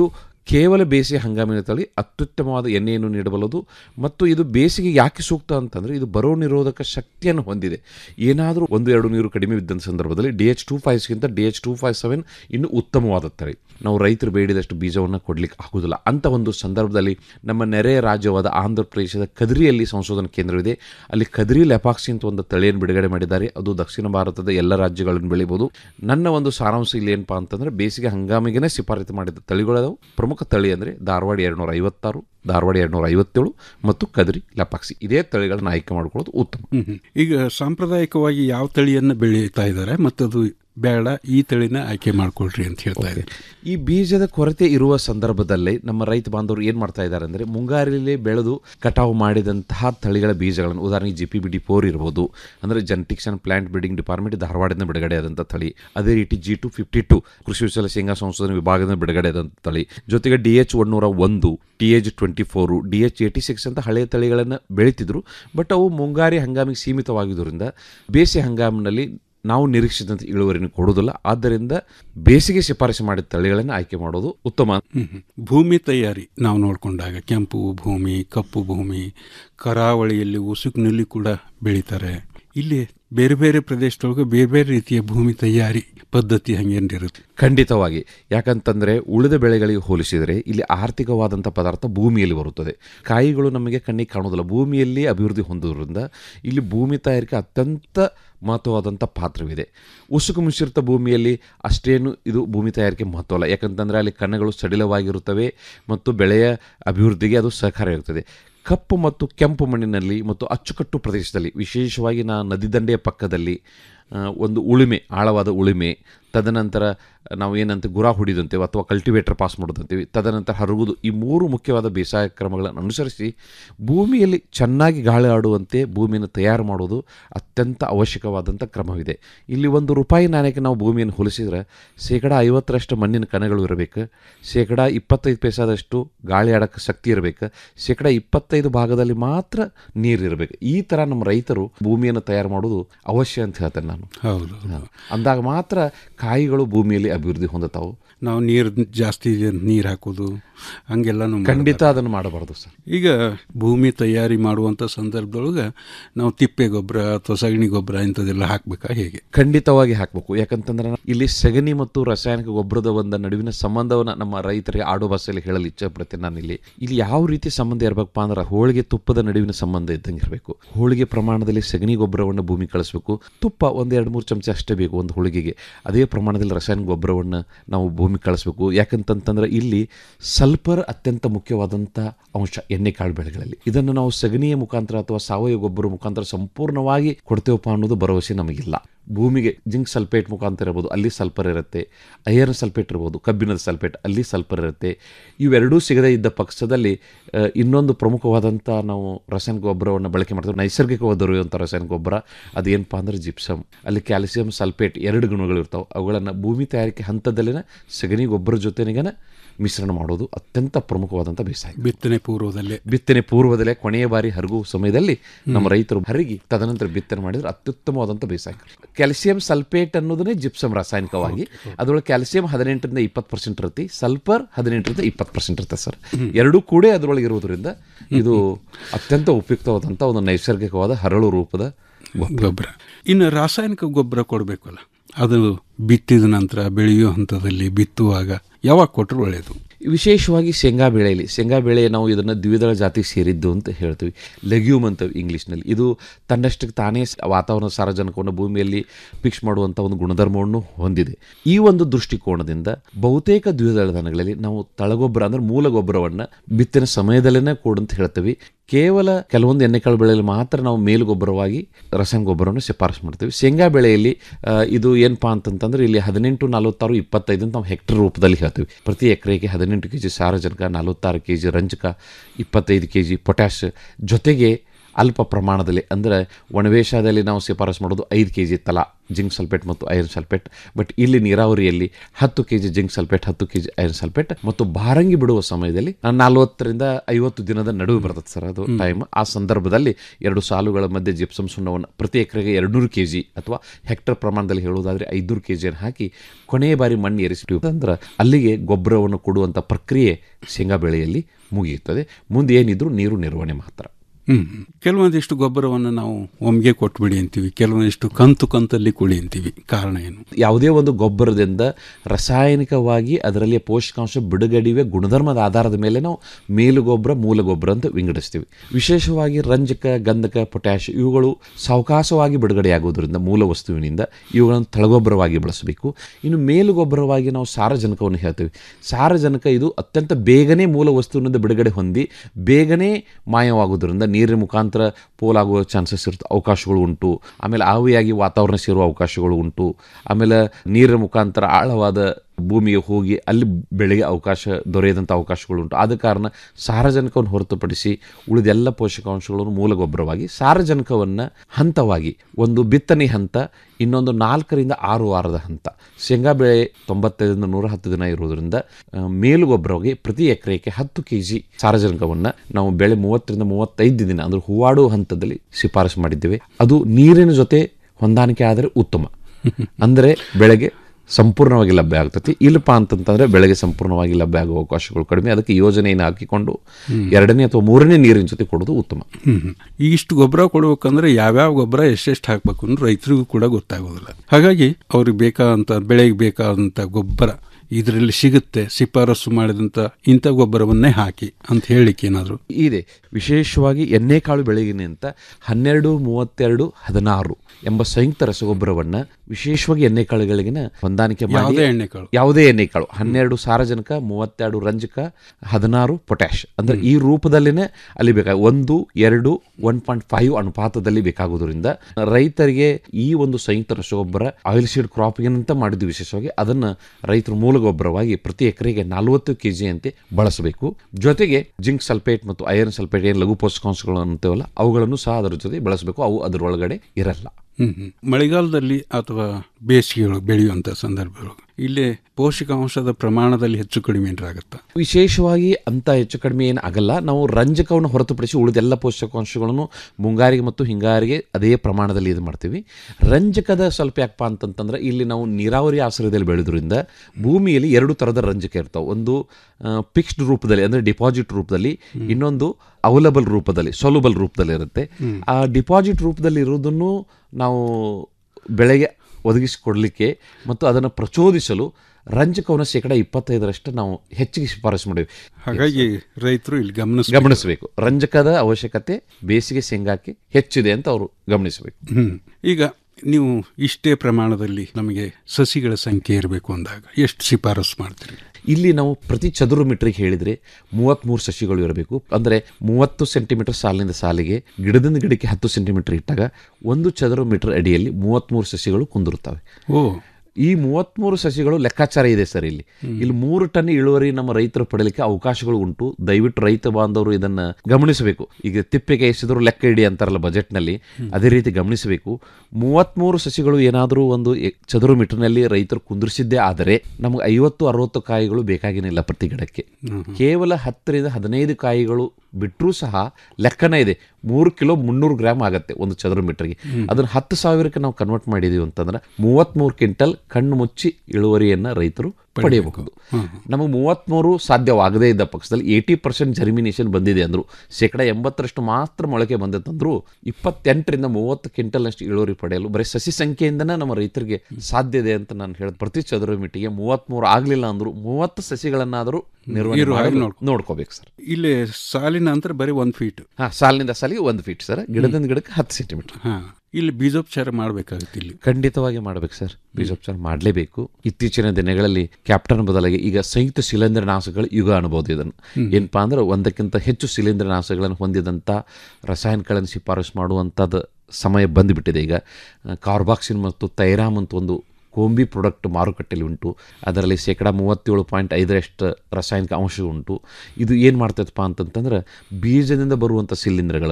ಕೇವಲ ಬೇಸಿಗೆ ಹಂಗಾಮಿನ ತಳಿ ಅತ್ಯುತ್ತಮವಾದ ಎಣ್ಣೆಯನ್ನು ನೀಡಬಲ್ಲದು ಮತ್ತು ಇದು ಬೇಸಿಗೆ ಯಾಕೆ ಸೂಕ್ತ ಅಂತಂದರೆ ಇದು ಬರೋ ನಿರೋಧಕ ಶಕ್ತಿಯನ್ನು ಹೊಂದಿದೆ ಏನಾದರೂ ಒಂದು ಎರಡು ನೀರು ಕಡಿಮೆ ಇದ್ದಂಥ ಸಂದರ್ಭದಲ್ಲಿ ಡಿ ಎಚ್ ಟೂ ಫೈವ್ಸ್ಗಿಂತ D H two five seven ಇನ್ನೂ ಉತ್ತಮವಾದ ತಳಿ ನಾವು ರೈತರು ಬೇಡಿದಷ್ಟು ಬೀಜವನ್ನು ಕೊಡಲಿಕ್ಕೆ ಆಗೋದಿಲ್ಲ ಅಂಥ ಒಂದು ಸಂದರ್ಭದಲ್ಲಿ ನಮ್ಮ ನೆರೆಯ ರಾಜ್ಯವಾದ ಆಂಧ್ರ ಪ್ರದೇಶದ ಕದ್ರಿಯಲ್ಲಿ ಸಂಶೋಧನಾ ಕೇಂದ್ರವಿದೆ ಅಲ್ಲಿ ಕದ್ರಿ ಲೆಪಾಕ್ಸಿ ಅಂತ ಒಂದು ತಳಿಯನ್ನು ಬಿಡುಗಡೆ ಮಾಡಿದ್ದಾರೆ ಅದು ದಕ್ಷಿಣ ಭಾರತದ ಎಲ್ಲ ರಾಜ್ಯಗಳನ್ನು ಬೆಳಿಬೋದು ನನ್ನ ಒಂದು ಸಾರಾಂಶ ಇಲ್ಲಿ ಏನಪ್ಪಾ ಅಂತಂದರೆ ಬೇಸಿಗೆ ಹಂಗಾಮಿಗೆ ಶಿಫಾರಸು ಮಾಡಿದ ತಳಿಗಳದಾವು ಪ್ರಮುಖ ತಳಿ ಅಂದರೆ ಧಾರವಾಡ ಎರಡುನೂರ ಐವತ್ತಾರು ಧಾರವಾಡ ಎರಡುನೂರ ಐವತ್ತೇಳು ಮತ್ತು ಕದ್ರಿ ಲೆಪಾಕ್ಸಿ ಇದೇ ತಳಿಗಳನ್ನ ಆಯ್ಕೆ ಮಾಡ್ಕೊಳ್ಳೋದು ಉತ್ತಮ ಹ್ಮ್ ಹ್ಮ್. ಈಗ ಸಾಂಪ್ರದಾಯಿಕವಾಗಿ ಯಾವ ತಳಿಯನ್ನು ಬೆಳೀತಾ ಇದ್ದಾರೆ ಮತ್ತದು ಬೇಡ ಈ ತಳಿನ ಆಯ್ಕೆ ಮಾಡ್ಕೊಳ್ರಿ ಅಂತ ಹೇಳ್ತಾ ಇದ್ದಾರೆ ಈ ಬೀಜದ ಕೊರತೆ ಇರುವ ಸಂದರ್ಭದಲ್ಲಿ ನಮ್ಮ ರೈತ ಬಾಂಧವರು ಏನು ಮಾಡ್ತಾ ಇದ್ದಾರೆ ಅಂದರೆ ಮುಂಗಾರಿಲಿ ಬೆಳೆದು ಕಟಾವು ಮಾಡಿದಂತಹ ತಳಿಗಳ ಬೀಜಗಳನ್ನು ಉದಾಹರಣೆಗೆ G P B D four ಇರ್ಬೋದು ಅಂದರೆ genetics and plant breeding department ಧಾರವಾಡದಿಂದ ಬಿಡುಗಡೆ ಆದಂಥ ತಳಿ ಅದೇ ರೀತಿ ಜಿ ಟು ಫಿಫ್ಟಿ ಟು ಕೃಷಿ ವಿಶ್ವವಿದ್ಯಾಲಯ ಶೇಂಗಾ ಸಂಶೋಧನಾ ವಿಭಾಗದಿಂದ ಬಿಡುಗಡೆ ಆದಂಥ ತಳಿ ಜೊತೆಗೆ ಡಿ ಎಚ್ ಒನ್ನೂರ ಒಂದು T H twenty four D H eighty six ಅಂತ ಹಳೆಯ ತಳಿಗಳನ್ನು ಬೆಳೀತಿದ್ರು ಬಟ್ ಅವು ಮುಂಗಾರಿ ಹಂಗಾಮಿಗೆ ಸೀಮಿತವಾಗಿದ್ದರಿಂದ ಬೇಸಿಗೆ ಹಂಗಾಮಿನಲ್ಲಿ ನಾವು ನಿರೀಕ್ಷಿಸಿದಂತೆ ಇಳುವರಿನ ಕೊಡೋದಿಲ್ಲ ಆದ್ದರಿಂದ ಬೇಸಿಗೆ ಶಿಫಾರಸು ಮಾಡಿದ ತಳಿಗಳನ್ನು ಆಯ್ಕೆ ಮಾಡೋದು ಉತ್ತಮ ಹ್ಮ್ ಹ್ಮ್. ಭೂಮಿ ತಯಾರಿ ನಾವು ನೋಡಿಕೊಂಡಾಗ ಕೆಂಪು ಭೂಮಿ ಕಪ್ಪು ಭೂಮಿ ಕರಾವಳಿಯಲ್ಲಿ ಉಸುಕಿನಲ್ಲಿ ಕೂಡ ಬೆಳೀತಾರೆ ಇಲ್ಲಿ ಬೇರೆ ಬೇರೆ ಪ್ರದೇಶದೊಳಗೆ ಬೇರೆ ಬೇರೆ ರೀತಿಯ ಭೂಮಿ ತಯಾರಿ ಪದ್ಧತಿ ಹಂಗೇನಿರುತ್ತೆ ಖಂಡಿತವಾಗಿ ಯಾಕಂತಂದರೆ ಉಳಿದ ಬೆಳೆಗಳಿಗೆ ಹೋಲಿಸಿದರೆ ಇಲ್ಲಿ ಆರ್ಥಿಕವಾದಂಥ ಪದಾರ್ಥ ಭೂಮಿಯಲ್ಲಿ ಬರುತ್ತದೆ ಕಾಯಿಗಳು ನಮಗೆ ಕಣ್ಣಿಗೆ ಕಾಣೋದಿಲ್ಲ ಭೂಮಿಯಲ್ಲಿ ಅಭಿವೃದ್ಧಿ ಹೊಂದೋದ್ರಿಂದ ಇಲ್ಲಿ ಭೂಮಿ ತಯಾರಿಕೆ ಅತ್ಯಂತ ಮಹತ್ವವಾದಂಥ ಪಾತ್ರವಿದೆ ಉಸುಕು ಮಿಶ್ರಿತ ಭೂಮಿಯಲ್ಲಿ ಅಷ್ಟೇನು ಇದು ಭೂಮಿ ತಯಾರಿಕೆ ಮಹತ್ವಲ್ಲ ಯಾಕಂತಂದರೆ ಅಲ್ಲಿ ಕಣ್ಣಗಳು ಸಡಿಲವಾಗಿರುತ್ತವೆ ಮತ್ತು ಬೆಳೆಯ ಅಭಿವೃದ್ಧಿಗೆ ಅದು ಸಹಕಾರಿಯಾಗುತ್ತದೆ ಕಪ್ಪು ಮತ್ತು ಕೆಂಪು ಮಣ್ಣಿನಲ್ಲಿ ಮತ್ತು ಅಚ್ಚುಕಟ್ಟು ಪ್ರದೇಶದಲ್ಲಿ ವಿಶೇಷವಾಗಿ ನಾ ನದಿ ದಂಡೆಯ ಪಕ್ಕದಲ್ಲಿ ಆ, ಒಂದು ಉಳುಮೆ ಆಳವಾದ ಉಳುಮೆ ತದನಂತರ ನಾವು ಏನಂತ ಗುರ ಹೊಡಿದಂತೇವೆ ಅಥವಾ ಕಲ್ಟಿವೇಟರ್ ಪಾಸ್ ಮಾಡೋದಂತೇವೆ ತದನಂತರ ಹರಗುವುದು ಈ ಮೂರು ಮುಖ್ಯವಾದ ಬೇಸಾಯ ಕ್ರಮಗಳನ್ನು ಅನುಸರಿಸಿ ಭೂಮಿಯಲ್ಲಿ ಚೆನ್ನಾಗಿ ಗಾಳಿ ಆಡುವಂತೆ ಭೂಮಿಯನ್ನು ತಯಾರು ಮಾಡೋದು ಅತ್ಯಂತ ಅವಶ್ಯಕವಾದಂಥ ಕ್ರಮವಿದೆ ಇಲ್ಲಿ ಒಂದು ರೂಪಾಯಿ ನಾಣ್ಯಕ್ಕೆ ನಾವು ಭೂಮಿಯನ್ನು ಹೋಲಿಸಿದರೆ ಶೇಕಡ ಐವತ್ತರಷ್ಟು ಮಣ್ಣಿನ ಕಣಗಳು ಇರಬೇಕು ಶೇಕಡ ಇಪ್ಪತ್ತೈದು ಪೈಸಾದಷ್ಟು ಗಾಳಿ ಆಡೋಕ್ಕೆ ಶಕ್ತಿ ಇರಬೇಕು ಶೇಕಡ ಇಪ್ಪತ್ತೈದು ಭಾಗದಲ್ಲಿ ಮಾತ್ರ ನೀರು ಇರಬೇಕು ಈ ಥರ ನಮ್ಮ ರೈತರು ಭೂಮಿಯನ್ನು ತಯಾರು ಮಾಡೋದು ಅವಶ್ಯ ಅಂತ ಹೇಳ್ತೇನೆ ನಾನು ಹೌದು ಅಂದಾಗ ಮಾತ್ರ ಕಾಯಿಗಳು ಭೂಮಿಯಲ್ಲಿ ಅಭಿವೃದ್ಧಿ ಹೊಂದುತ್ತಾವು ನಾವು ನೀರು ಜಾಸ್ತಿ ನೀರು ಹಾಕೋದು ಹಂಗೆಲ್ಲನೂ ಖಂಡಿತ ಅದನ್ನು ಮಾಡಬಾರ್ದು ಸರ್ ಈಗ ಭೂಮಿ ತಯಾರಿ ಮಾಡುವಂಥ ಸಂದರ್ಭದೊಳಗೆ ನಾವು ತಿಪ್ಪೆ ಗೊಬ್ಬರ ಅಥವಾ ಸಗಣಿ ಗೊಬ್ಬರ ಇಂಥದ್ದೆಲ್ಲ ಹಾಕ್ಬೇಕಾ ಹೇಗೆ ಖಂಡಿತವಾಗಿ ಹಾಕಬೇಕು ಯಾಕಂತಂದ್ರೆ ನಾನು ಇಲ್ಲಿ ಸಗಣಿ ಮತ್ತು ರಾಸಾಯನಿಕ ಗೊಬ್ಬರದ ಒಂದು ನಡುವಿನ ಸಂಬಂಧವನ್ನು ನಮ್ಮ ರೈತರಿಗೆ ಆಡೋ ಭಾಷೆಯಲ್ಲಿ ಹೇಳಲು ಇಚ್ಛೆ ಪಡ್ತೇನೆ ನಾನು ಇಲ್ಲಿ ಇಲ್ಲಿ ಯಾವ ರೀತಿ ಸಂಬಂಧ ಇರಬೇಕಪ್ಪ ಅಂದ್ರೆ ಹೋಳಿಗೆ ತುಪ್ಪದ ನಡುವಿನ ಸಂಬಂಧ ಇದ್ದಂಗೆ ಇರಬೇಕು ಹೋಳಿಗೆ ಪ್ರಮಾಣದಲ್ಲಿ ಸಗಣಿ ಗೊಬ್ಬರವನ್ನು ಭೂಮಿ ಕಳಿಸ್ಬೇಕು ತುಪ್ಪ ಒಂದು ಎರಡು ಮೂರು ಚಮಚ ಅಷ್ಟೇ ಬೇಕು ಒಂದು ಹೋಳಿಗೆಗೆ ಅದೇ ಪ್ರಮಾಣದಲ್ಲಿ ರಾಸಾಯನಿಕ ಗೊಬ್ಬರವನ್ನು ನಾವು ಭೂಮಿ ಕಳಿಸ್ಬೇಕು ಯಾಕಂತಂತಂದ್ರೆ ಇಲ್ಲಿ ಸಲ್ಫರ್ ಅತ್ಯಂತ ಮುಖ್ಯವಾದಂಥ ಅಂಶ ಎಣ್ಣೆ ಕಾಳು ಬೆಳೆಗಳಲ್ಲಿ ಇದನ್ನು ನಾವು ಸಗಣಿಯ ಮುಖಾಂತರ ಅಥವಾ ಸಾವಯವ ಗೊಬ್ಬರ ಮುಖಾಂತರ ಸಂಪೂರ್ಣವಾಗಿ ಕೊಡ್ತೇವಪ್ಪ ಅನ್ನೋದು ಭರವಸೆ ನಮಗಿಲ್ಲ ಭೂಮಿಗೆ ಜಿಂಕ್ ಸಲ್ಫೇಟ್ ಮುಖಾಂತರ ಇರ್ಬೋದು ಅಲ್ಲಿ ಸಲ್ಫರ್ ಇರುತ್ತೆ ಐರನ್ ಸಲ್ಫೇಟ್ ಇರ್ಬೋದು ಕಬ್ಬಿಣದ ಸಲ್ಫೇಟ್ ಅಲ್ಲಿ ಸಲ್ಫರ್ ಇರುತ್ತೆ ಇವೆರಡೂ ಸಿಗದೇ ಇದ್ದ ಪಕ್ಷದಲ್ಲಿ ಆ, ಇನ್ನೊಂದು ಪ್ರಮುಖವಾದಂಥ ನಾವು ರಾಸಾಯನಿಕ ಗೊಬ್ಬರವನ್ನು ಬಳಕೆ ಮಾಡ್ತೀವಿ ನೈಸರ್ಗಿಕವಾಗಿ ದೊರೆಯುವಂಥ ರಾಸಾಯನಿಕ ಗೊಬ್ಬರ ಅದೇನಪ್ಪ ಅಂದ್ರೆ ಜಿಪ್ಸಮ್ ಅಲ್ಲಿ ಕ್ಯಾಲ್ಸಿಯಂ ಸಲ್ಫೇಟ್ ಎರಡು ಗುಣಗಳು ಇರ್ತಾವೆ ಅವುಗಳನ್ನು ಭೂಮಿ ತಯಾರಿಕೆ ಹಂತದಲ್ಲಿನ ಸಗಣಿ ಗೊಬ್ಬರ ಜೊತೆನಿಗನ ಮಿಶ್ರಣ ಮಾಡೋದು ಅತ್ಯಂತ ಪ್ರಮುಖವಾದಂಥ ಬೇಸಾಯ ಬಿತ್ತನೆ ಪೂರ್ವದಲ್ಲೇ ಬಿತ್ತನೆ ಪೂರ್ವದಲ್ಲೇ ಕೊನೆಯ ಬಾರಿ ಹರಗುವ ಸಮಯದಲ್ಲಿ ನಮ್ಮ ರೈತರು ಹರಗಿ ತದನಂತರ ಬಿತ್ತನೆ ಮಾಡಿದ್ರೆ ಅತ್ಯುತ್ತಮವಾದಂಥ ಬೇಸಾಯ ಕ್ಯಾಲ್ಸಿಯಂ ಸಲ್ಫೇಟ್ ಅನ್ನೋದನ್ನೇ ಜಿಪ್ಸಮ್ ರಾಸಾಯನಿಕವಾಗಿ ಅದರೊಳಗೆ ಕ್ಯಾಲ್ಸಿಯಂ ಹದಿನೆಂಟರಿಂದ ಇಪ್ಪತ್ತು ಪರ್ಸೆಂಟ್ ಇರುತ್ತೆ ಸಲ್ಫರ್ ಹದಿನೆಂಟರಿಂದ ಇಪ್ಪತ್ತು ಪರ್ಸೆಂಟ್ ಇರುತ್ತೆ ಸರ್ ಎರಡೂ ಕೂಡ ಅದರೊಳಗೆ ಇರುವುದರಿಂದ ಇದು ಅತ್ಯಂತ ಉಪಯುಕ್ತವಾದಂಥ ಒಂದು ನೈಸರ್ಗಿಕವಾದ ಹರಳು ರೂಪದ ಗೊಬ್ಬರ ಇನ್ನು ರಾಸಾಯನಿಕ ಗೊಬ್ಬರ ಕೊಡಬೇಕಲ್ಲ ಅದು ಬಿತ್ತಿದ ನಂತರ ಬೆಳೆಯೋ ಹಂತದಲ್ಲಿ ಬಿತ್ತುವಾಗ ಯಾವಾಗ ಕೊಟ್ಟರು ಒಳ್ಳೆಯದು ವಿಶೇಷವಾಗಿ ಶೇಂಗಾ ಬೆಳೆಯಲ್ಲಿ ಶೇಂಗಾ ಬೆಳೆ ನಾವು ಇದನ್ನು ದ್ವಿದಳ ಜಾತಿಗೆ ಸೇರಿದ್ದು ಅಂತ ಹೇಳ್ತೀವಿ ಲೆಗ್ಯೂಮ್ ಅಂತ ಇಂಗ್ಲೀಷ್ನಲ್ಲಿ ಇದು ತನ್ನಷ್ಟಕ್ಕೆ ತಾನೇ ಸ- ವಾತಾವರಣ ಸಾರಜನಕವನ್ನು ಭೂಮಿಯಲ್ಲಿ ಫಿಕ್ಸ್ ಮಾಡುವಂಥ ಒಂದು ಗುಣಧರ್ಮವನ್ನು ಹೊಂದಿದೆ ಈ ಒಂದು ದೃಷ್ಟಿಕೋನದಿಂದ ಬಹುತೇಕ ದ್ವಿದಳ ಧಾನ್ಯಗಳಲ್ಲಿ ನಾವು ತಳಗೊಬ್ಬರ ಅಂದರೆ ಮೂಲ ಗೊಬ್ಬರವನ್ನು ಬಿತ್ತನೆ ಸಮಯದಲ್ಲೇ ಕೊಡು ಅಂತ ಹೇಳ್ತೀವಿ ಕೇವಲ ಕೆಲವೊಂದು ಎಣ್ಣೆಕಾಳು ಬೆಳೆಯಲ್ಲಿ ಮಾತ್ರ ನಾವು ಮೇಲು ಗೊಬ್ಬರವಾಗಿ ರಸಾಯನ ಗೊಬ್ಬರವನ್ನು ಶಿಫಾರಸು ಮಾಡ್ತೀವಿ ಶೇಂಗಾ ಬೆಳೆಯಲ್ಲಿ ಆ, ಇದು ಏನಪ್ಪಾ ಅಂತಂತಂದ್ರೆ ಇಲ್ಲಿ ಹದಿನೆಂಟು ನಲವತ್ತಾರು ಇಪ್ಪತ್ತೈದು ಅಂತ ನಾವು ಹೆಕ್ಟರ್ ರೂಪದಲ್ಲಿ ಹೇಳ್ತೀವಿ ಪ್ರತಿ ಎಕರೆಗೆ ಹದಿನೆಂಟು ಕೆ ಜಿ ಸಾರಜನಕ ನಲವತ್ತಾರು ಕೆ ಜಿ ರಂಜಕ ಇಪ್ಪತ್ತೈದು ಕೆ ಜಿ ಪೊಟ್ಯಾಶ್ ಜೊತೆಗೆ ಅಲ್ಪ ಪ್ರಮಾಣದಲ್ಲಿ ಅಂದರೆ ಒಣವೇಷದಲ್ಲಿ ನಾವು ಶಿಫಾರಸು ಮಾಡೋದು ಐದು ಕೆ ಜಿ ತಲಾ ಜಿಂಕ್ ಸಲ್ಫೇಟ್ ಮತ್ತು ಐರನ್ ಸಲ್ಫೇಟ್ ಬಟ್ ಇಲ್ಲಿ ನೀರಾವರಿಯಲ್ಲಿ ಹತ್ತು ಕೆ ಜಿ ಜಿಂಕ್ ಸಲ್ಫೇಟ್ ಹತ್ತು ಕೆ ಜಿ ಐರನ್ ಸಲ್ಫೇಟ್ ಮತ್ತು ಬಾರಂಗಿ ಬಿಡುವ ಸಮಯದಲ್ಲಿ ನಲವತ್ತರಿಂದ ಐವತ್ತು ದಿನದ ನಡುವೆ ಬರ್ತದೆ ಸರ್ ಅದು ಟೈಮ್ ಆ ಸಂದರ್ಭದಲ್ಲಿ ಎರಡು ಸಾಲುಗಳ ಮಧ್ಯೆ ಜಿಪ್ಸಮ್ ಸುಣ್ಣವನ್ನು ಪ್ರತಿ ಎಕರೆಗೆ ಎರಡುನೂರು ಕೆ ಜಿ ಅಥವಾ ಹೆಕ್ಟರ್ ಪ್ರಮಾಣದಲ್ಲಿ ಹೇಳುವುದಾದರೆ ಐದುನೂರು ಕೆ ಜಿಯನ್ನು ಹಾಕಿ ಕೊನೆಯ ಬಾರಿ ಮಣ್ಣು ಏರಿಸಿ ಅಂದ್ರೆ ಅಲ್ಲಿಗೆ ಗೊಬ್ಬರವನ್ನು ಕೊಡುವಂಥ ಪ್ರಕ್ರಿಯೆ ಶೇಂಗಾ ಬೆಳೆಯಲ್ಲಿ ಮುಗಿಯುತ್ತದೆ ಮುಂದೆ ಏನಿದ್ರು ನೀರು ನಿರ್ವಹಣೆ ಮಾತ್ರ ಹ್ಮ್ ಕೆಲವೊಂದಿಷ್ಟು ಗೊಬ್ಬರವನ್ನು ನಾವು ಒಮ್ಗೆ ಕೊಟ್ಬಿಡಿ ಅಂತೀವಿ ಕೆಲವೊಂದಿಷ್ಟು ಕಂತು ಕಂತಲ್ಲಿ ಕುಳಿ ಅಂತೀವಿ ಕಾರಣ ಏನು ಯಾವುದೇ ಒಂದು ಗೊಬ್ಬರದಿಂದ ರಾಸಾಯನಿಕವಾಗಿ ಅದರಲ್ಲಿ ಪೋಷಕಾಂಶ ಬಿಡುಗಡೆಯುವ ಗುಣಧರ್ಮದ ಆಧಾರದ ಮೇಲೆ ನಾವು ಮೇಲು ಗೊಬ್ಬರ ಮೂಲ ಗೊಬ್ಬರ ಅಂತ ವಿಂಗಡಿಸ್ತೀವಿ ವಿಶೇಷವಾಗಿ ರಂಜಕ ಗಂಧಕ ಪೊಟ್ಯಾಶ್ ಇವುಗಳು ಸಾವಕಾಶವಾಗಿ ಬಿಡುಗಡೆಯಾಗುವುದರಿಂದ ಮೂಲ ವಸ್ತುವಿನಿಂದ ಇವುಗಳನ್ನು ತಳಗೊಬ್ಬರವಾಗಿ ಬಳಸಬೇಕು ಇನ್ನು ಮೇಲು ಗೊಬ್ಬರವಾಗಿ ನಾವು ಸಾರಜನಕವನ್ನು ಹೇಳ್ತೀವಿ ಸಾರಜನಕ ಇದು ಅತ್ಯಂತ ಬೇಗನೆ ಮೂಲ ವಸ್ತುವಿನಿಂದ ಬಿಡುಗಡೆ ಹೊಂದಿ ಬೇಗನೆ ಮಾಯವಾಗುವುದರಿಂದ ನೀರಿನ ಮುಖಾಂತರ ಪೋಲಾಗುವ ಚಾನ್ಸಸ್ ಇರುತ್ತೆ ಅವಕಾಶಗಳು ಉಂಟು ಆಮೇಲೆ ಆವಿಯಾಗಿ ವಾತಾವರಣ ಸೇರುವ ಅವಕಾಶಗಳು ಉಂಟು ಆಮೇಲೆ ನೀರಿನ ಮುಖಾಂತರ ಆಳವಾದ ಭೂಮಿಗೆ ಹೋಗಿ ಅಲ್ಲಿ ಬೆಳೆಗೆ ಅವಕಾಶ ದೊರೆಯದಂಥ ಅವಕಾಶಗಳು ಉಂಟು ಆದ ಕಾರಣ ಸಾರಜನಕವನ್ನು ಹೊರತುಪಡಿಸಿ ಉಳಿದೆಲ್ಲ ಪೋಷಕಾಂಶಗಳನ್ನು ಮೂಲ ಗೊಬ್ಬರವಾಗಿ ಸಾರಜನಕವನ್ನು ಹಂತವಾಗಿ ಒಂದು ಬಿತ್ತನೆ ಹಂತ ಇನ್ನೊಂದು ನಾಲ್ಕರಿಂದ ಆರು ವಾರದ ಹಂತ ಶೇಂಗಾ ಬೆಳೆ ತೊಂಬತ್ತೈದರಿಂದ ನೂರ ಹತ್ತು ದಿನ ಇರುವುದರಿಂದ ಆ, ಮೇಲು ಗೊಬ್ಬರವಾಗಿ ಪ್ರತಿ ಎಕರೆಗೆ ಹತ್ತು ಕೆ ಜಿ ಸಾರಜನಕವನ್ನು ನಾವು ಬೆಳೆ ಮೂವತ್ತರಿಂದ ಮೂವತ್ತೈದು ದಿನ ಅಂದರೆ ಹೂವಾಡುವ ಹಂತದಲ್ಲಿ ಶಿಫಾರಸು ಮಾಡಿದ್ದೇವೆ ಅದು ನೀರಿನ ಜೊತೆ ಹೊಂದಾಣಿಕೆ ಆದರೆ ಉತ್ತಮ ಅಂದರೆ ಬೆಳೆಗೆ ಸಂಪೂರ್ಣವಾಗಿ ಲಭ್ಯ ಆಗ್ತತಿ ಇಲ್ಲಪ್ಪ ಅಂತಂತಂದ್ರೆ ಬೆಳೆಗೆ ಸಂಪೂರ್ಣವಾಗಿ ಲಭ್ಯ ಆಗುವ ಅವಕಾಶಗಳು ಕಡಿಮೆ ಅದಕ್ಕೆ ಯೋಜನೆಯನ್ನು ಹಾಕಿಕೊಂಡು ಎರಡನೇ ಅಥವಾ ಮೂರನೇ ನೀರಿನ ಜೊತೆ ಕೊಡೋದು ಉತ್ತಮ ಹ್ಮ್ ಹ್ಮ್. ಈ ಇಷ್ಟು ಗೊಬ್ಬರ ಕೊಡ್ಬೇಕಂದ್ರೆ ಯಾವ್ಯಾವ ಗೊಬ್ಬರ ಎಷ್ಟೆಷ್ಟು ಹಾಕ್ಬೇಕು ಅಂದ್ರೆ ರೈತರಿಗೂ ಕೂಡ ಗೊತ್ತಾಗೋದಿಲ್ಲ ಹಾಗಾಗಿ ಅವ್ರಿಗೆ ಬೇಕಾದಂತ ಬೆಳೆಗೆ ಬೇಕಾದಂತ ಗೊಬ್ಬರ ಇದರಲ್ಲಿ ಸಿಗುತ್ತೆ ಶಿಫಾರಸು ಮಾಡಿದಂತ ಇಂಥ ಗೊಬ್ಬರವನ್ನೇ ಹಾಕಿ ಅಂತ ಹೇಳಿಕ್ಕೆ ಏನಾದ್ರು ಇದೆ ವಿಶೇಷವಾಗಿ ಎಣ್ಣೆಕಾಳು ಬೆಳೆಗಿನ ಅಂತ ಹನ್ನೆರಡು ಮೂವತ್ತೆರಡು ಹದಿನಾರು ಎಂಬ ಸಂಯುಕ್ತ ರಸಗೊಬ್ಬರವನ್ನ ವಿಶೇಷವಾಗಿ ಎಣ್ಣೆಕಾಳುಗಳಿಗಿನ ಹೊಂದಾಣಿಕೆ ಮಾಡಿ ಯಾವುದೇ ಎಣ್ಣೆಕಾಳು? ಯಾವುದೇ ಎಣ್ಣೆಕಾಳು ಹನ್ನೆರಡು ಸಾರಜನಕ ಮೂವತ್ತೆರಡು ರಂಜಕ ಹದಿನಾರು ಪೊಟ್ಯಾಶ್ ಅಂದ್ರೆ ಈ ರೂಪದಲ್ಲಿನೇ ಅಲ್ಲಿ ಬೇಕಾಗ ಒಂದು ಎರಡು ಒನ್ ಪಾಯಿಂಟ್ ಫೈವ್ ಅನುಪಾತದಲ್ಲಿ ಬೇಕಾಗುವುದರಿಂದ ರೈತರಿಗೆ ಈ ಒಂದು ಸಂಯುಕ್ತ ರಸಗೊಬ್ಬರ ಆಯಿಲ್ ಸೀಡ್ ಕ್ರಾಪ್ ಏನಂತ ಮಾಡಿದ್ವಿ ವಿಶೇಷವಾಗಿ ಅದನ್ನ ರೈತರು ಮೂಲ ಗೊಬ್ಬರವಾಗಿ ಪ್ರತಿ ಎಕರೆಗೆ ನಲವತ್ತು ಕೆಜಿ ಅಂತೆ ಬಳಸಬೇಕು ಜೊತೆಗೆ ಜಿಂಕ್ ಸಲ್ಫೇಟ್ ಮತ್ತು ಐರನ್ ಸಲ್ಫೇಟ್ ಏನು ಲಘು ಪೋಷಕಾಂಶಗಳು ಅಂತೇವಲ್ಲ ಅವುಗಳನ್ನು ಸಹ ಅದರ ಜೊತೆ ಬಳಸಬೇಕು ಅವು ಅದರೊಳಗಡೆ ಇರಲ್ಲ ಹ್ಮ್ ಹ್ಮ್. ಮಳೆಗಾಲದಲ್ಲಿ ಅಥವಾ ಬೇಸಿಗೆಗಳು ಬೆಳೆಯುವಂತ ಸಂದರ್ಭಗಳು ಇಲ್ಲಿ ಪೋಷಕಾಂಶದ ಪ್ರಮಾಣದಲ್ಲಿ ಹೆಚ್ಚು ಕಡಿಮೆ ಏನಾಗುತ್ತಾ ವಿಶೇಷವಾಗಿ ಅಂತ ಹೆಚ್ಚು ಕಡಿಮೆ ಏನು ಆಗಲ್ಲ ನಾವು ರಂಜಕವನ್ನು ಹೊರತುಪಡಿಸಿ ಉಳಿದೆಲ್ಲ ಪೋಷಕಾಂಶಗಳನ್ನು ಮುಂಗಾರಿಗೆ ಮತ್ತು ಹಿಂಗಾರಿಗೆ ಅದೇ ಪ್ರಮಾಣದಲ್ಲಿ ಇದು ಮಾಡ್ತೀವಿ ರಂಜಕದ ಸ್ವಲ್ಪ ಯಾಕಪ್ಪ ಅಂತಂತಂದ್ರೆ ಇಲ್ಲಿ ನಾವು ನೀರಾವರಿ ಆಶ್ರಯದಲ್ಲಿ ಬೆಳೆದ್ರಿಂದ ಭೂಮಿಯಲ್ಲಿ ಎರಡು ಥರದ ರಂಜಕ ಇರ್ತಾವೆ ಒಂದು ಫಿಕ್ಸ್ಡ್ ರೂಪದಲ್ಲಿ ಅಂದರೆ ಡಿಪಾಸಿಟ್ ರೂಪದಲ್ಲಿ ಇನ್ನೊಂದು ಅವೈಲಬಲ್ ರೂಪದಲ್ಲಿ ಸೊಲಬಲ್ ರೂಪದಲ್ಲಿ ಇರುತ್ತೆ ಹ್ಮ್. ಆ ಡಿಪಾಸಿಟ್ ರೂಪದಲ್ಲಿ ಇರೋದನ್ನು ನಾವು ಬೆಳೆಗೆ ಒದಗಿಸಿಕೊಡ್ಲಿಕ್ಕೆ ಮತ್ತು ಅದನ್ನು ಪ್ರಚೋದಿಸಲು ರಂಜಕವನ್ನು ಶೇಕಡ ಇಪ್ಪತ್ತೈದರಷ್ಟು ನಾವು ಹೆಚ್ಚಿಗೆ ಶಿಫಾರಸು ಮಾಡಿವಿ ಹಾಗಾಗಿ ರೈತರು ಇಲ್ಲಿ ಗಮನಿಸ ಗಮನಿಸಬೇಕು ರಂಜಕದ ಅವಶ್ಯಕತೆ ಬೇಸಿಗೆ ಶೇಂಗಾಕ್ಕೆ ಹೆಚ್ಚಿದೆ ಅಂತ ಅವರು ಗಮನಿಸಬೇಕು ಹ್ಮ್ ಈಗ ನೀವು ಇಷ್ಟೇ ಪ್ರಮಾಣದಲ್ಲಿ ನಮಗೆ ಸಸಿಗಳ ಸಂಖ್ಯೆ ಇರಬೇಕು ಅಂದಾಗ ಎಷ್ಟು ಶಿಫಾರಸು ಮಾಡ್ತೀರಿ ಇಲ್ಲಿ ನಾವು ಪ್ರತಿ ಚದುರು ಮೀಟರ್ಗೆ ಹೇಳಿದರೆ ಮೂವತ್ತ್ಮೂರು ಸಸಿಗಳು ಇರಬೇಕು ಅಂದರೆ ಮೂವತ್ತು ಸೆಂಟಿಮೀಟರ್ ಸಾಲಿನಿಂದ ಸಾಲಿಗೆ ಗಿಡದಿಂದ ಗಿಡಕ್ಕೆ ಹತ್ತು ಸೆಂಟಿಮೀಟರ್ ಇಟ್ಟಾಗ ಒಂದು ಚದುರು ಮೀಟರ್ ಅಡಿಯಲ್ಲಿ ಮೂವತ್ತ್ಮೂರು ಸಸಿಗಳು ಕುಂದಿರುತ್ತವೆ ಓ ಈ ಮೂವತ್ತ್ಮೂರು ಸಸಿಗಳು ಲೆಕ್ಕಾಚಾರ ಇದೆ ಸರ್ ಇಲ್ಲಿ ಇಲ್ಲಿ ಮೂರು ಟನ್ ಇಳುವರಿ ನಮ್ಮ ರೈತರು ಪಡೆಯಲಿಕ್ಕೆ ಅವಕಾಶಗಳು ಉಂಟು ದಯವಿಟ್ಟು ರೈತ ಬಾಂಧವರು ಇದನ್ನ ಗಮನಿಸಬೇಕು ಈಗ ತಿಪ್ಪೆಗೆ ಎಸೆದ್ರು ಲೆಕ್ಕ ಇಡಿ ಅಂತಾರಲ್ಲ ಬಜೆಟ್ನಲ್ಲಿ ಅದೇ ರೀತಿ ಗಮನಿಸಬೇಕು ಮೂವತ್ತ್ಮೂರು ಸಸಿಗಳು ಏನಾದರೂ ಒಂದು ಎ- ಚದುರು ಮೀಟರ್ನಲ್ಲಿ ರೈತರು ಕುಂದಿರಿಸಿದ್ದೇ ಆದರೆ ನಮಗೆ ಐವತ್ತು ಅರವತ್ತು ಕಾಯಿಗಳು ಬೇಕಾಗೇನಿಲ್ಲ ಪ್ರತಿ ಗಿಡಕ್ಕೆ ಕೇವಲ ಹತ್ತರಿಂದ ಹದಿನೈದು ಕಾಯಿಗಳು ಬಿಟ್ಟರೂ ಸಹ ಲೆಕ್ಕನ ಇದೆ ಮೂರು ಕಿಲೋ ಮುನ್ನೂರು ಗ್ರಾಮ್ ಆಗುತ್ತೆ ಒಂದು ಚದುರ ಮೀಟರ್ಗೆ ಹ್ಮ್. ಅದನ್ನ ಹತ್ತು ಸಾವಿರಕ್ಕೆ ನಾವು ಕನ್ವರ್ಟ್ ಮಾಡಿದೀವಿ ಅಂತಂದ್ರೆ ಮೂವತ್ತ್ಮೂರು ಕ್ವಿಂಟಲ್ ಕಣ್ಣು ಮುಚ್ಚಿ ಇಳುವರಿಯನ್ನ ರೈತರು ಪಡೆಯಬಹುದು ನಮಗೆ ಮೂವತ್ತ್ಮೂರು ಸಾಧ್ಯವಾಗದೇ ಇದ್ದ ಪಕ್ಷದಲ್ಲಿ ಏಯ್ಟಿ ಪರ್ಸೆಂಟ್ ಜರ್ಮಿನೇಷನ್ ಬಂದಿದೆ ಅಂದ್ರು ಶೇಕಡ ಎಂಬತ್ತರಷ್ಟು ಮಾತ್ರ ಮೊಳಕೆ ಬಂದಿತ್ತಂದ್ರು ಇಪ್ಪತ್ತೆಂಟರಿಂದ ಮೂವತ್ತು ಕ್ವಿಂಟಲ್ನಷ್ಟು ಇಳುವರಿ ಪಡೆಯಲು ಬರೀ ಸಸಿ ಸಂಖ್ಯೆಯಿಂದನೇ ನಮ್ಮ ರೈತರಿಗೆ ಸಾಧ್ಯ ಇದೆ ಅಂತ ನಾನು ಹೇಳಿದ ಪ್ರತಿ ಚದುರ ಮೀಟಿಗೆ ಮೂವತ್ತ್ಮೂರು ಆಗಲಿಲ್ಲ ಅಂದ್ರು ಮೂವತ್ತು ಸಸಿಗಳನ್ನಾದರೂ ನಿರ್ವಹಣೆ ಇರೋ ಹಾಗೆ ಮಾಡಲು ನೋಡ್ಕೊ- ನೋಡ್ಕೋಬೇಕು ಸರ್ ಇಲ್ಲಿ ಸಾಲಿನ ಅಂತರ ಬರೀ ಒಂದ್ ಫೀಟ್ ಹಾ ಸಾಲಿನಿಂದ ಸಾಲಿಗೆ ಒಂದು ಫೀಟ್ ಸರ್ ಗಿಡದಿಂದ ಗಿಡಕ್ಕೆ ಹತ್ತು ಸೆಂಟಿಮೀಟರ್ ಹಾ ಇಲ್ಲಿ ಬೀಜೋಪಚಾರ ಮಾಡ್ಬೇಕಾಗುತ್ತೆ ಇಲ್ಲಿ ಖಂಡಿತವಾಗಿ ಮಾಡಬೇಕು ಸರ್ ಬೀಜೋಪಚಾರ ಮಾಡಲೇಬೇಕು ಇತ್ತೀಚಿನ ದಿನಗಳಲ್ಲಿ ಕ್ಯಾಪ್ಟನ್ ಬದಲಾಗಿ ಈಗ ಸಂಯುಕ್ತ ಶಿಲೀಂಧ್ರನಾಶಕಗಳು ಯುಗ ಅನ್ಬೋದು ಇದನ್ನು ಹ್ಮ್. ಏನಪ್ಪಾ ಅಂದ್ರೆ ಒಂದಕ್ಕಿಂತ ಹೆಚ್ಚು ಶಿಲೀಂಧ್ರನಾಶಕಗಳನ್ನು ಹೊಂದಿದಂಥ ರಸಾಯನಗಳನ್ನು ಶಿಫಾರಸು ಮಾಡುವಂಥದ್ದು ಸಮಯ ಬಂದುಬಿಟ್ಟಿದೆ ಈಗ ಕಾರ್ಬಾಕ್ಸಿನ್ ಮತ್ತು ತೈರಾಮ್ ಅಂತ ಒಂದು ಕೋಂಬಿ ಪ್ರಾಡಕ್ಟ್ ಮಾರುಕಟ್ಟೆಯಲ್ಲಿ ಉಂಟು ಅದರಲ್ಲಿ ಶೇಕಡ ಮೂವತ್ತೇಳು ಪಾಯಿಂಟ್ ಐದರಷ್ಟು ರಾಸಾಯನಿಕ ಅಂಶ ಉಂಟು ಇದು ಏನು ಮಾಡ್ತೈತಪ್ಪ ಅಂತಂತಂದ್ರೆ ಬೀಜದಿಂದ ಬರುವಂಥ ಶಿಲೀಂಧ್ರಗಳನ್ನು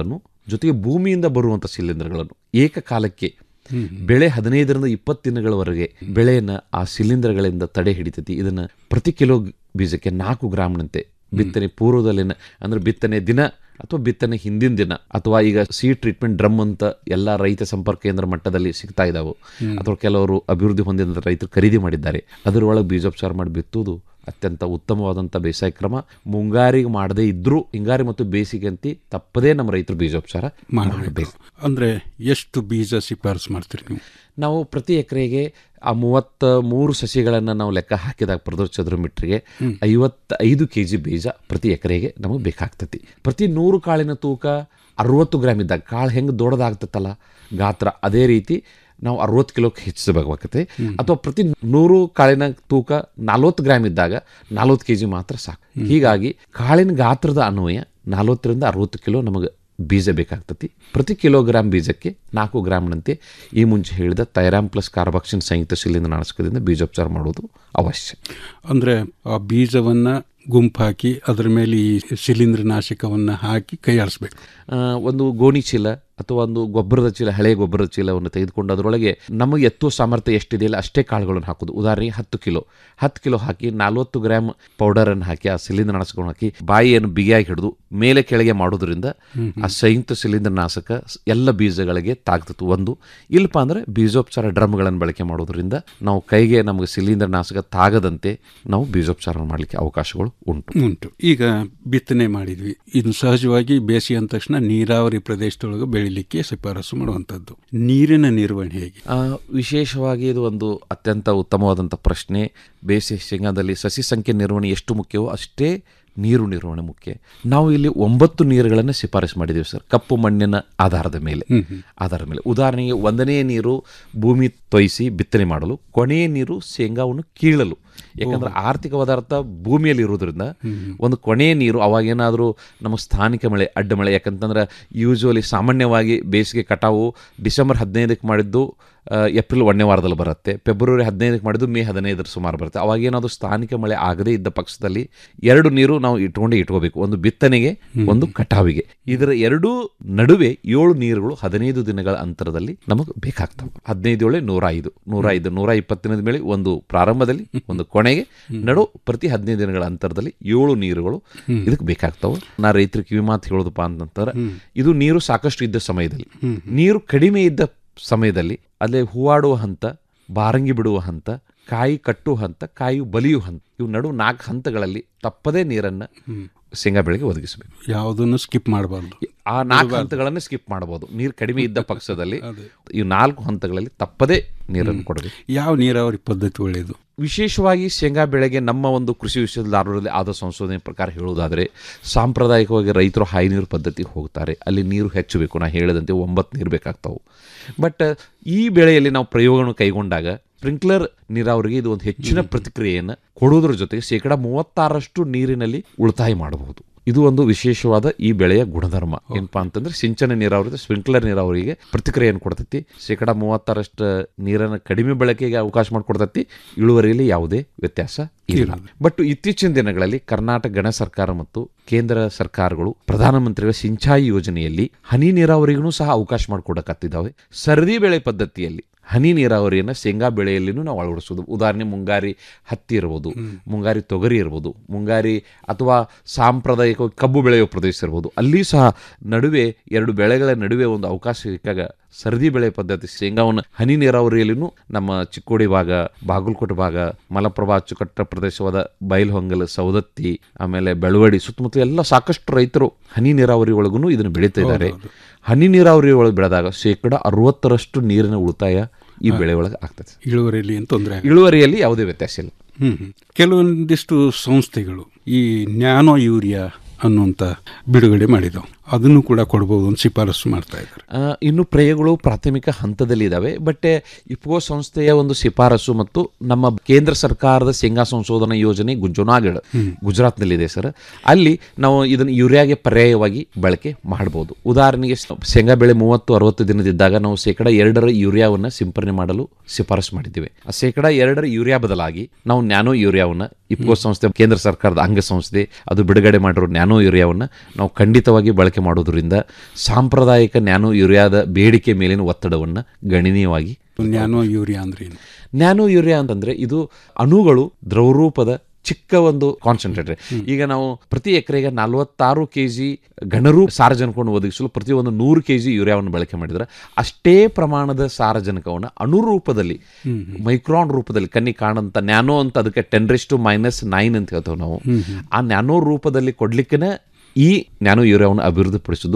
ಜೊತೆಗೆ ಭೂಮಿಯಿಂದ ಬರುವಂಥ ಸಿಲಿಂಡರ್ಗಳನ್ನು ಏಕಕಾಲಕ್ಕೆ ಬೆಳೆ ಹದಿನೈದರಿಂದ ಇಪ್ಪತ್ತು ದಿನಗಳವರೆಗೆ ಬೆಳೆಯನ್ನು ಆ ಸಿಲಿಂಡರ್ಗಳಿಂದ ತಡೆ ಹಿಡಿತೈತಿ ಇದನ್ನು ಪ್ರತಿ ಕಿಲೋ ಬೀಜಕ್ಕೆ ನಾಲ್ಕು ಗ್ರಾಮ್ನಂತೆ ಬಿತ್ತನೆ ಪೂರ್ವದಲ್ಲಿನ ಅಂದ್ರೆ ಬಿತ್ತನೆ ದಿನ ಅಥವಾ ಬಿತ್ತನೆ ಹಿಂದಿನ ದಿನ ಅಥವಾ ಈಗ ಸೀಡ್ ಟ್ರೀಟ್ಮೆಂಟ್ ಡ್ರಮ್ ಅಂತ ಎಲ್ಲ ರೈತ ಸಂಪರ್ಕ ಕೇಂದ್ರ ಮಟ್ಟದಲ್ಲಿ ಸಿಗ್ತಾ ಇದ್ದಾವೆ ಹ್ಮ್. ಅಥವಾ ಕೆಲವರು ಅಭಿವೃದ್ಧಿ ಹೊಂದಿದ ರೈತರು ಖರೀದಿ ಮಾಡಿದ್ದಾರೆ ಅದರೊಳಗೆ ಬೀಜೋಪಚಾರ ಮಾಡಿ ಬಿತ್ತುವುದು ಅತ್ಯಂತ ಉತ್ತಮವಾದಂಥ ಬೇಸಾಯ ಕ್ರಮ ಮುಂಗಾರಿಗೆ ಮಾಡದೇ ಇದ್ರೂ ಹಿಂಗಾರಿ ಮತ್ತು ಬೇಸಿಗೆ ಅಂತಿ ತಪ್ಪದೇ ನಮ್ಮ ರೈತರು ಬೀಜೋಪಚಾರ ಮಾಡಬೇಕು ಅಂದ್ರೆ ಎಷ್ಟು ಬೀಜ ಶಿಫಾರಸು ಮಾಡ್ತೀರಿ ನೀವು ನಾವು ಪ್ರತಿ ಎಕರೆಗೆ ಆ ಮೂವತ್ತ ಮೂರು ಸಸಿಗಳನ್ನು ನಾವು ಲೆಕ್ಕ ಹಾಕಿದಾಗ ಪ್ರತಿ ಚದುರ ಮೀಟ್ರಿಗೆ ಐವತ್ತೈದು ಕೆ ಜಿ ಬೀಜ ಪ್ರತಿ ಎಕರೆಗೆ ನಮಗೆ ಬೇಕಾಗ್ತತಿ ಪ್ರತಿ ನೂರು ಕಾಳಿನ ತೂಕ ಅರವತ್ತು ಗ್ರಾಮ್ ಇದ್ದಾಗ ಕಾಳು ಹೆಂಗೆ ದೊಡ್ಡದಾಗ್ತತ್ತಲ್ಲ ಗಾತ್ರ ಅದೇ ರೀತಿ ನಾವು ಅರವತ್ತು ಕಿಲೋಕ್ಕೆ ಹೆಚ್ಚಿಸಬೇಕಾಗತ್ತೆ ಅಥವಾ ಪ್ರತಿ ನೂರು ಕಾಳಿನ ತೂಕ ನಲ್ವತ್ತು ಗ್ರಾಮ್ ಇದ್ದಾಗ ನಲ್ವತ್ತು ಕೆ ಜಿ ಮಾತ್ರ ಸಾಕು ಹೀಗಾಗಿ ಕಾಳಿನ ಗಾತ್ರದ ಅನ್ವಯ ನಲ್ವತ್ತರಿಂದ ಅರವತ್ತು ಕಿಲೋ ನಮಗೆ ಬೀಜ ಬೇಕಾಗ್ತತಿ ಪ್ರತಿ ಕಿಲೋಗ್ರಾಮ್ ಬೀಜಕ್ಕೆ ನಾಲ್ಕು ಗ್ರಾಮ್ನಂತೆ ಈ ಮುಂಚೆ ಹೇಳಿದ ತೈರಾಮ್ ಪ್ಲಸ್ ಕಾರ್ಬಾಕ್ಸಿನ್ ಸಂಯುಕ್ತ ಶಿಲೀಂಧ್ರನಾಶಕದಿಂದ ಬೀಜೋಪಚಾರ ಮಾಡೋದು ಅವಶ್ಯ ಅಂದ್ರೆ ಆ ಬೀಜವನ್ನ ಗುಂಪಾಕಿ ಅದರ ಮೇಲೆ ಈ ಶಿಲೀಂಧ್ರ ನಾಶಕವನ್ನ ಹಾಕಿ ಕೈ ಆಡಿಸ್ಬೇಕು ಆ, ಒಂದು ಗೋಣಿ ಚೀಲ ಅಥವಾ ಒಂದು ಗೊಬ್ಬರದ ಚೀಲ ಹಳೆ ಗೊಬ್ಬರದ ಚೀಲವನ್ನು ತೆಗೆದುಕೊಂಡು ಅದರೊಳಗೆ ನಮಗೆ ಎತ್ತುವ ಸಾಮರ್ಥ್ಯ ಎಷ್ಟಿದೆಯಲ್ಲ ಅಷ್ಟೇ ಕಾಳುಗಳನ್ನು ಹಾಕೋದು ಉದಾಹರಣೆಗೆ ಹತ್ತು ಕಿಲೋ ಹತ್ತು ಕಿಲೋ ಹಾಕಿ ನಲ್ವತ್ತು ಗ್ರಾಮ್ ಪೌಡರನ್ನು ಹಾಕಿ ಆ ಸಿಲಿಂಡರ್ ನಾಶಕವನ್ನು ಹಾಕಿ ಬಾಯಿಯನ್ನು ಬಿಗಿಯಾಗಿ ಹಿಡಿದು ಮೇಲೆ ಕೆಳಗೆ ಮಾಡೋದ್ರಿಂದ ಆ ಸಂಯುಕ್ತ ಸಿಲಿಂಡರ್ ನಾಶಕ ಎಲ್ಲ ಬೀಜಗಳಿಗೆ ತಾಗ್ತತ್ತು ಒಂದು ಇಲ್ಲಪ್ಪ ಅಂದರೆ ಬೀಜೋಪಚಾರ ಡ್ರಮ್ಗಳನ್ನು ಬಳಕೆ ಮಾಡೋದ್ರಿಂದ ನಾವು ಕೈಗೆ ನಮಗೆ ಸಿಲಿಂಡರ್ ನಾಶಕ ತಾಗದಂತೆ ನಾವು ಬೀಜೋಪಚಾರ ಮಾಡಲಿಕ್ಕೆ ಅವಕಾಶಗಳು ಉಂಟು ಉಂಟು ಈಗ ಬಿತ್ತನೆ ಮಾಡಿದ್ವಿ ಇದು ಸಹಜವಾಗಿ ಬೇಸಿಗೆ ಅಂದ ತಕ್ಷಣ ನೀರಾವರಿ ಪ್ರದೇಶದೊಳಗೆ ಬೆಳಿಲಿಕ್ಕೆ ಶಿಫಾರಸು ಮಾಡುವಂಥದ್ದು ನೀರಿನ ನಿರ್ವಹಣೆ ಹೇಗೆ ಆ, ವಿಶೇಷವಾಗಿ ಇದು ಒಂದು ಅತ್ಯಂತ ಉತ್ತಮವಾದಂಥ ಪ್ರಶ್ನೆ ಬೇಸಿಗೆ ಶೇಂಗಾದಲ್ಲಿ ಸಸಿ ಸಂಖ್ಯೆ ನಿರ್ವಹಣೆ ಎಷ್ಟು ಮುಖ್ಯವೋ ಅಷ್ಟೇ ನೀರು ನಿರ್ವಹಣೆ ಮುಖ್ಯ ನಾವು ಇಲ್ಲಿ ಒಂಬತ್ತು ನೀರುಗಳನ್ನು ಶಿಫಾರಸು ಮಾಡಿದ್ದೀವಿ ಸರ್ ಕಪ್ಪು ಮಣ್ಣಿನ ಆಧಾರದ ಮೇಲೆ ಆಧಾರದ ಮೇಲೆ ಉದಾಹರಣೆಗೆ ಒಂದನೇ ನೀರು ಭೂಮಿ ತೊಯಿಸಿ ಬಿತ್ತನೆ ಮಾಡಲು ಕೊನೆಯ ನೀರು ಶೇಂಗಾವನ್ನು ಕೀಳಲು ಯಾಕಂದ್ರೆ ಆರ್ಥಿಕ ಪದಾರ್ಥ ಭೂಮಿಯಲ್ಲಿ ಇರೋದ್ರಿಂದ ಒಂದು ಕೊನೆಯ ನೀರು ಅವಾಗೇನಾದರೂ ನಮ್ಮ ಸ್ಥಾನಿಕ ಮಳೆ ಅಡ್ಡ ಮಳೆ ಯಾಕಂತಂದ್ರೆ ಯೂಶುವಲಿ ಸಾಮಾನ್ಯವಾಗಿ ಬೇಸಿಗೆ ಕಟಾವು ಡಿಸೆಂಬರ್ ಹದಿನೈದಕ್ಕೆ ಮಾಡಿದ್ದು ಆ, ಏಪ್ರಿಲ್ ಒಂದನೇ ವಾರದಲ್ಲಿ ಬರುತ್ತೆ ಫೆಬ್ರವರಿ ಹದಿನೈದಕ್ಕೆ ಮಾಡಿದ್ದು ಮೇ ಹದಿನೈದರ ಸುಮಾರು ಬರುತ್ತೆ ಅವಾಗೇನಾದರೂ ಸ್ಥಾನಿಕ ಮಳೆ ಆಗದೇ ಇದ್ದ ಪಕ್ಷದಲ್ಲಿ ಎರಡು ನೀರು ನಾವು ಇಟ್ಕೊಂಡೇ ಇಟ್ಕೋಬೇಕು ಒಂದು ಬಿತ್ತನೆಗೆ ಒಂದು ಕಟಾವಿಗೆ ಇದರ ಎರಡೂ ನಡುವೆ ಏಳು ನೀರುಗಳು ಹದಿನೈದು ದಿನಗಳ ಅಂತರದಲ್ಲಿ ನಮಗೆ ಬೇಕಾಗ್ತವೆ ಹದಿನೈದು ಏಳೆ ನೂರ ಐದು ನೂರ ಐದು ನೂರ ಇಪ್ಪತ್ತಿನದ ಮೇಲೆ ಒಂದು ಪ್ರಾರಂಭದಲ್ಲಿ ಒಂದು ಕೊನೆಗೆ ನಡು ಪ್ರತಿ ಹದಿನೈದು ದಿನಗಳ ಅಂತರದಲ್ಲಿ ಏಳು ನೀರುಗಳು ಇದಕ್ಕೆ ಬೇಕಾಗ್ತವೆ ನಾ ರೈತರಿಗೆ ಕಿವಿ ಮಾತು ಹೇಳೋದಪ್ಪ ಅಂತಂತಾರೆ ಇದು ನೀರು ಸಾಕಷ್ಟು ಇದ್ದ ಸಮಯದಲ್ಲಿ ನೀರು ಕಡಿಮೆ ಇದ್ದ ಸಮಯದಲ್ಲಿ ಅಲ್ಲೇ ಹೂವಾಡುವ ಹಂತ ಬಾರಂಗಿ ಬಿಡುವ ಹಂತ ಕಾಯಿ ಕಟ್ಟುವ ಹಂತ ಕಾಯಿ ಬಲಿಯುವ ಹಂತ ಇವು ನಡು ನಾಲ್ಕು ಹಂತಗಳಲ್ಲಿ ತಪ್ಪದೇ ನೀರನ್ನು ಶೇಂಗಾ ಬೆಳೆಗೆ ಒದಗಿಸಬೇಕು ಯಾವುದನ್ನು ಸ್ಕಿಪ್ ಮಾಡಬಾರ್ದು ಆ ನಾಲ್ಕು ಹಂತಗಳನ್ನು ಸ್ಕಿಪ್ ಮಾಡಬಹುದು ನೀರು ಕಡಿಮೆ ಇದ್ದ ಪಕ್ಷದಲ್ಲಿ ಈ ನಾಲ್ಕು ಹಂತಗಳಲ್ಲಿ ತಪ್ಪದೇ ನೀರನ್ನು ಕೊಡಬೇಕು ಯಾವ ನೀರಾವರಿ ಪದ್ಧತಿ ಒಳ್ಳೆಯದು ವಿಶೇಷವಾಗಿ ಶೇಂಗಾ ಬೆಳೆಗೆ ನಮ್ಮ ಒಂದು ಕೃಷಿ ವಿಶ್ವವಿದ್ಯಾಲಯದಲ್ಲಿ ಆದ ಸಂಶೋಧನೆ ಪ್ರಕಾರ ಹೇಳುವುದಾದರೆ ಸಾಂಪ್ರದಾಯಿಕವಾಗಿ ರೈತರು ಹೈ ನೀರು ಪದ್ಧತಿಗೆ ಹೋಗ್ತಾರೆ ಅಲ್ಲಿ ನೀರು ಹೆಚ್ಚು ಬೇಕು ನಾ ಹೇಳಿದಂತೆ ಒಂಬತ್ತು ನೀರು ಬೇಕಾಗ್ತಾವೆ ಬಟ್ ಈ ಬೆಳೆಯಲ್ಲಿ ನಾವು ಪ್ರಯೋಗವನ್ನು ಕೈಗೊಂಡಾಗ ಸ್ಪ್ರಿಂಕ್ಲರ್ ನೀರಾವರಿಗೆ ಇದು ಒಂದು ಹೆಚ್ಚಿನ ಪ್ರತಿಕ್ರಿಯೆಯನ್ನು ಕೊಡುವುದರ ಜೊತೆಗೆ ಶೇಕಡ ಮೂವತ್ತಾರಷ್ಟು ನೀರಿನಲ್ಲಿ ಉಳಿತಾಯ ಮಾಡಬಹುದು ಇದು ಒಂದು ವಿಶೇಷವಾದ ಈ ಬೆಳೆಯ ಗುಣಧರ್ಮ ಏನಪ್ಪಾ ಅಂತಂದ್ರೆ ಸಿಂಚನ ನೀರಾವರಿ ಸ್ಪ್ರಿಂಕ್ಲರ್ ನೀರಾವರಿಗೆ ಪ್ರತಿಕ್ರಿಯೆಯನ್ನು ಕೊಡ್ತೈತಿ ಶೇಕಡ ಮೂವತ್ತಾರಷ್ಟು ನೀರನ್ನು ಕಡಿಮೆ ಬಳಕೆಗೆ ಅವಕಾಶ ಮಾಡಿಕೊಡ್ತೈತಿ ಇಳುವರಿಯಲ್ಲಿ ಯಾವುದೇ ವ್ಯತ್ಯಾಸ ಇಲ್ಲ ಬಟ್ ಇತ್ತೀಚಿನ ದಿನಗಳಲ್ಲಿ ಕರ್ನಾಟಕ ಗಣ ಸರ್ಕಾರ ಮತ್ತು ಕೇಂದ್ರ ಸರ್ಕಾರಗಳು ಪ್ರಧಾನಮಂತ್ರಿಗಳ ಸಿಂಚಾಯಿ ಯೋಜನೆಯಲ್ಲಿ ಹನಿ ನೀರಾವರಿಗೂ ಸಹ ಅವಕಾಶ ಮಾಡಿಕೊಡಕತ್ತಿದ್ದಾವೆ ಸರದಿ ಬೆಳೆ ಪದ್ಧತಿಯಲ್ಲಿ ಹನಿ ನೀರಾವರಿಯನ್ನು ಶೇಂಗಾ ಬೆಳೆಯಲ್ಲಿನೂ ನಾವು ಅಳವಡಿಸೋದು ಉದಾಹರಣೆ ಮುಂಗಾರಿ ಹತ್ತಿ ಇರ್ಬೋದು ಮುಂಗಾರಿ ತೊಗರಿ ಇರ್ಬೋದು ಮುಂಗಾರಿ ಅಥವಾ ಸಾಂಪ್ರದಾಯಿಕ ಕಬ್ಬು ಬೆಳೆಯುವ ಪ್ರದೇಶ ಇರ್ಬೋದು ಅಲ್ಲಿ ಸಹ ನಡುವೆ ಎರಡು ಬೆಳೆಗಳ ನಡುವೆ ಒಂದು ಅವಕಾಶ ಸಿಕ್ಕಾಗ ಸರದಿ ಬೆಳೆ ಪದ್ಧತಿ ಶೇಂಗಾವನ್ನು ಹನಿ ನೀರಾವರಿಯಲ್ಲಿನೂ ನಮ್ಮ ಚಿಕ್ಕೋಡಿ ಭಾಗ ಬಾಗಲಕೋಟೆ ಭಾಗ ಮಲಪ್ರಭಾ ಅಚ್ಚುಕಟ್ಟ ಪ್ರದೇಶವಾದ ಬೈಲ್ಹೊಂಗಲ್ ಸೌದತ್ತಿ ಆಮೇಲೆ ಬೆಳವಡಿ ಸುತ್ತಮುತ್ತ ಎಲ್ಲ ಸಾಕಷ್ಟು ರೈತರು ಹನಿ ನೀರಾವರಿ ಒಳಗೂ ಇದನ್ನು ಬೆಳೀತಾ ಇದ್ದಾರೆ ಹನಿ ನೀರಾವರಿ ಒಳಗೆ ಬೆಳೆದಾಗ ಶೇಕಡ ಅರವತ್ತರಷ್ಟು ನೀರಿನ ಉಳಿತಾಯ ಈ ಬೆಳೆ ಒಳಗೆ ಆಗ್ತದೆ ಇಳುವರಿಯಲ್ಲಿ ಏನು ತೊಂದರೆ ಇಳುವರಿಯಲ್ಲಿ ಯಾವುದೇ ವ್ಯತ್ಯಾಸ ಇಲ್ಲ ಹ್ಮ್ ಹ್ಮ್. ಕೆಲವೊಂದಿಷ್ಟು ಸಂಸ್ಥೆಗಳು ಈ ನ್ಯಾನೋ ಯೂರಿಯಾ ಅನ್ನುವಂಥ ಬಿಡುಗಡೆ ಮಾಡಿದವು ಅದನ್ನು ಕೂಡ ಕೊಡ್ಬೋದು ಅಂತ ಶಿಫಾರಸು ಮಾಡ್ತಾ ಇದ್ದಾರೆ ಆ, ಇನ್ನು ಪ್ರಯೋಗಗಳು ಪ್ರಾಥಮಿಕ ಹಂತದಲ್ಲಿ ಇದ್ದಾವೆ ಬಟ್ ಇಫ್ಕೋ ಸಂಸ್ಥೆಯ ಒಂದು ಶಿಫಾರಸು ಮತ್ತು ನಮ್ಮ ಕೇಂದ್ರ ಸರ್ಕಾರದ ಶೇಂಗಾ ಸಂಶೋಧನಾ ಯೋಜನೆ ಗು- ಜುನಾಗಢ್ ಗುಜರಾತ್ನಲ್ಲಿದೆ ಸರ್ ಅಲ್ಲಿ ನಾವು ಇದನ್ನು ಯೂರಿಯಾಗೆ ಪರ್ಯಾಯವಾಗಿ ಬಳಕೆ ಮಾಡಬಹುದು ಉದಾಹರಣೆಗೆ ಸ- ಶೇಂಗಾ ಬೆಳೆ ಮೂವತ್ತು ಅರವತ್ತು ದಿನದಿದ್ದಾಗ ನಾವು ಶೇಕಡ ಎರಡರ ಯೂರಿಯಾವನ್ನು ಸಿಂಪರಣೆ ಮಾಡಲು ಶಿಫಾರಸು ಮಾಡಿದ್ದೇವೆ ಆ ಶೇಕಡ ಎರಡರ ಯೂರಿಯಾ ಬದಲಾಗಿ ನಾವು ನ್ಯಾನೋ ಯೂರಿಯಾವನ್ನು ಇಫ್ಕೋ ಸಂಸ್ಥೆ ಕೇಂದ್ರ ಸರ್ಕಾರದ ಅಂಗಸಂಸ್ಥೆ ಅದು ಬಿಡುಗಡೆ ಮಾಡಿರೋ ನ್ಯಾನೋ ಯೂರಿಯಾವನ್ನು ನಾವು ಖಂಡಿತವಾಗಿ ಬಳಕೆ ಬಳಕೆ ಮಾಡೋದ್ರಿಂದ ಸಾಂಪ್ರದಾಯಿಕ ನ್ಯಾನೋ ಯೂರಿಯಾದ ಬೇಡಿಕೆ ಮೇಲಿನ ಒತ್ತಡವನ್ನು ಗಣನೀಯವಾಗಿ ನ್ಯಾನೋ ಯೂರಿಯಾ ಅಂದ್ರೆ ಏನು ನ್ಯಾನೋ ಯೂರಿಯಾ ಅಂತಂದ್ರೆ ಇದು ಅಣುಗಳು ದ್ರವರೂಪದ ಚಿಕ್ಕ ಒಂದು ಕಾನ್ಸಂಟ್ರೇಟರ್ ಈಗ ನಾವು ಪ್ರತಿ ಎಕರೆಗೆ ನಲವತ್ತಾರು ಕೆ ಜಿ ಘನರೂ ಸಾರಜನಕವನ್ನು ಒದಗಿಸಲು ಪ್ರತಿ ಒಂದು ನೂರು ಕೆ ಜಿ ಯೂರಿಯಾವನ್ನು ಬಳಕೆ ಮಾಡಿದ್ರೆ ಅಷ್ಟೇ ಪ್ರಮಾಣದ ಸಾರಜನಕವನ್ನು ಅಣುರೂಪದಲ್ಲಿ ಮೈಕ್ರಾನ್ ರೂಪದಲ್ಲಿ ಕಣ್ಣಿಗೆ ಕಾಣಂತ ನ್ಯಾನೋ ಅಂತ ಅದಕ್ಕೆ ಟೆನ್ ಟು ಮೈನಸ್ ನೈನ್ ಅಂತ ಹೇಳ್ತೇವೆ ನಾವು ಆ ನ್ಯಾನೋ ರೂಪದಲ್ಲಿ ಕೊಡ್ಲಿಕ್ಕೆ ಈ ನ್ಯಾನೋ ಯೂರಿಯಾವನ್ನು ಅಭಿವೃದ್ಧಿಪಡಿಸೋದು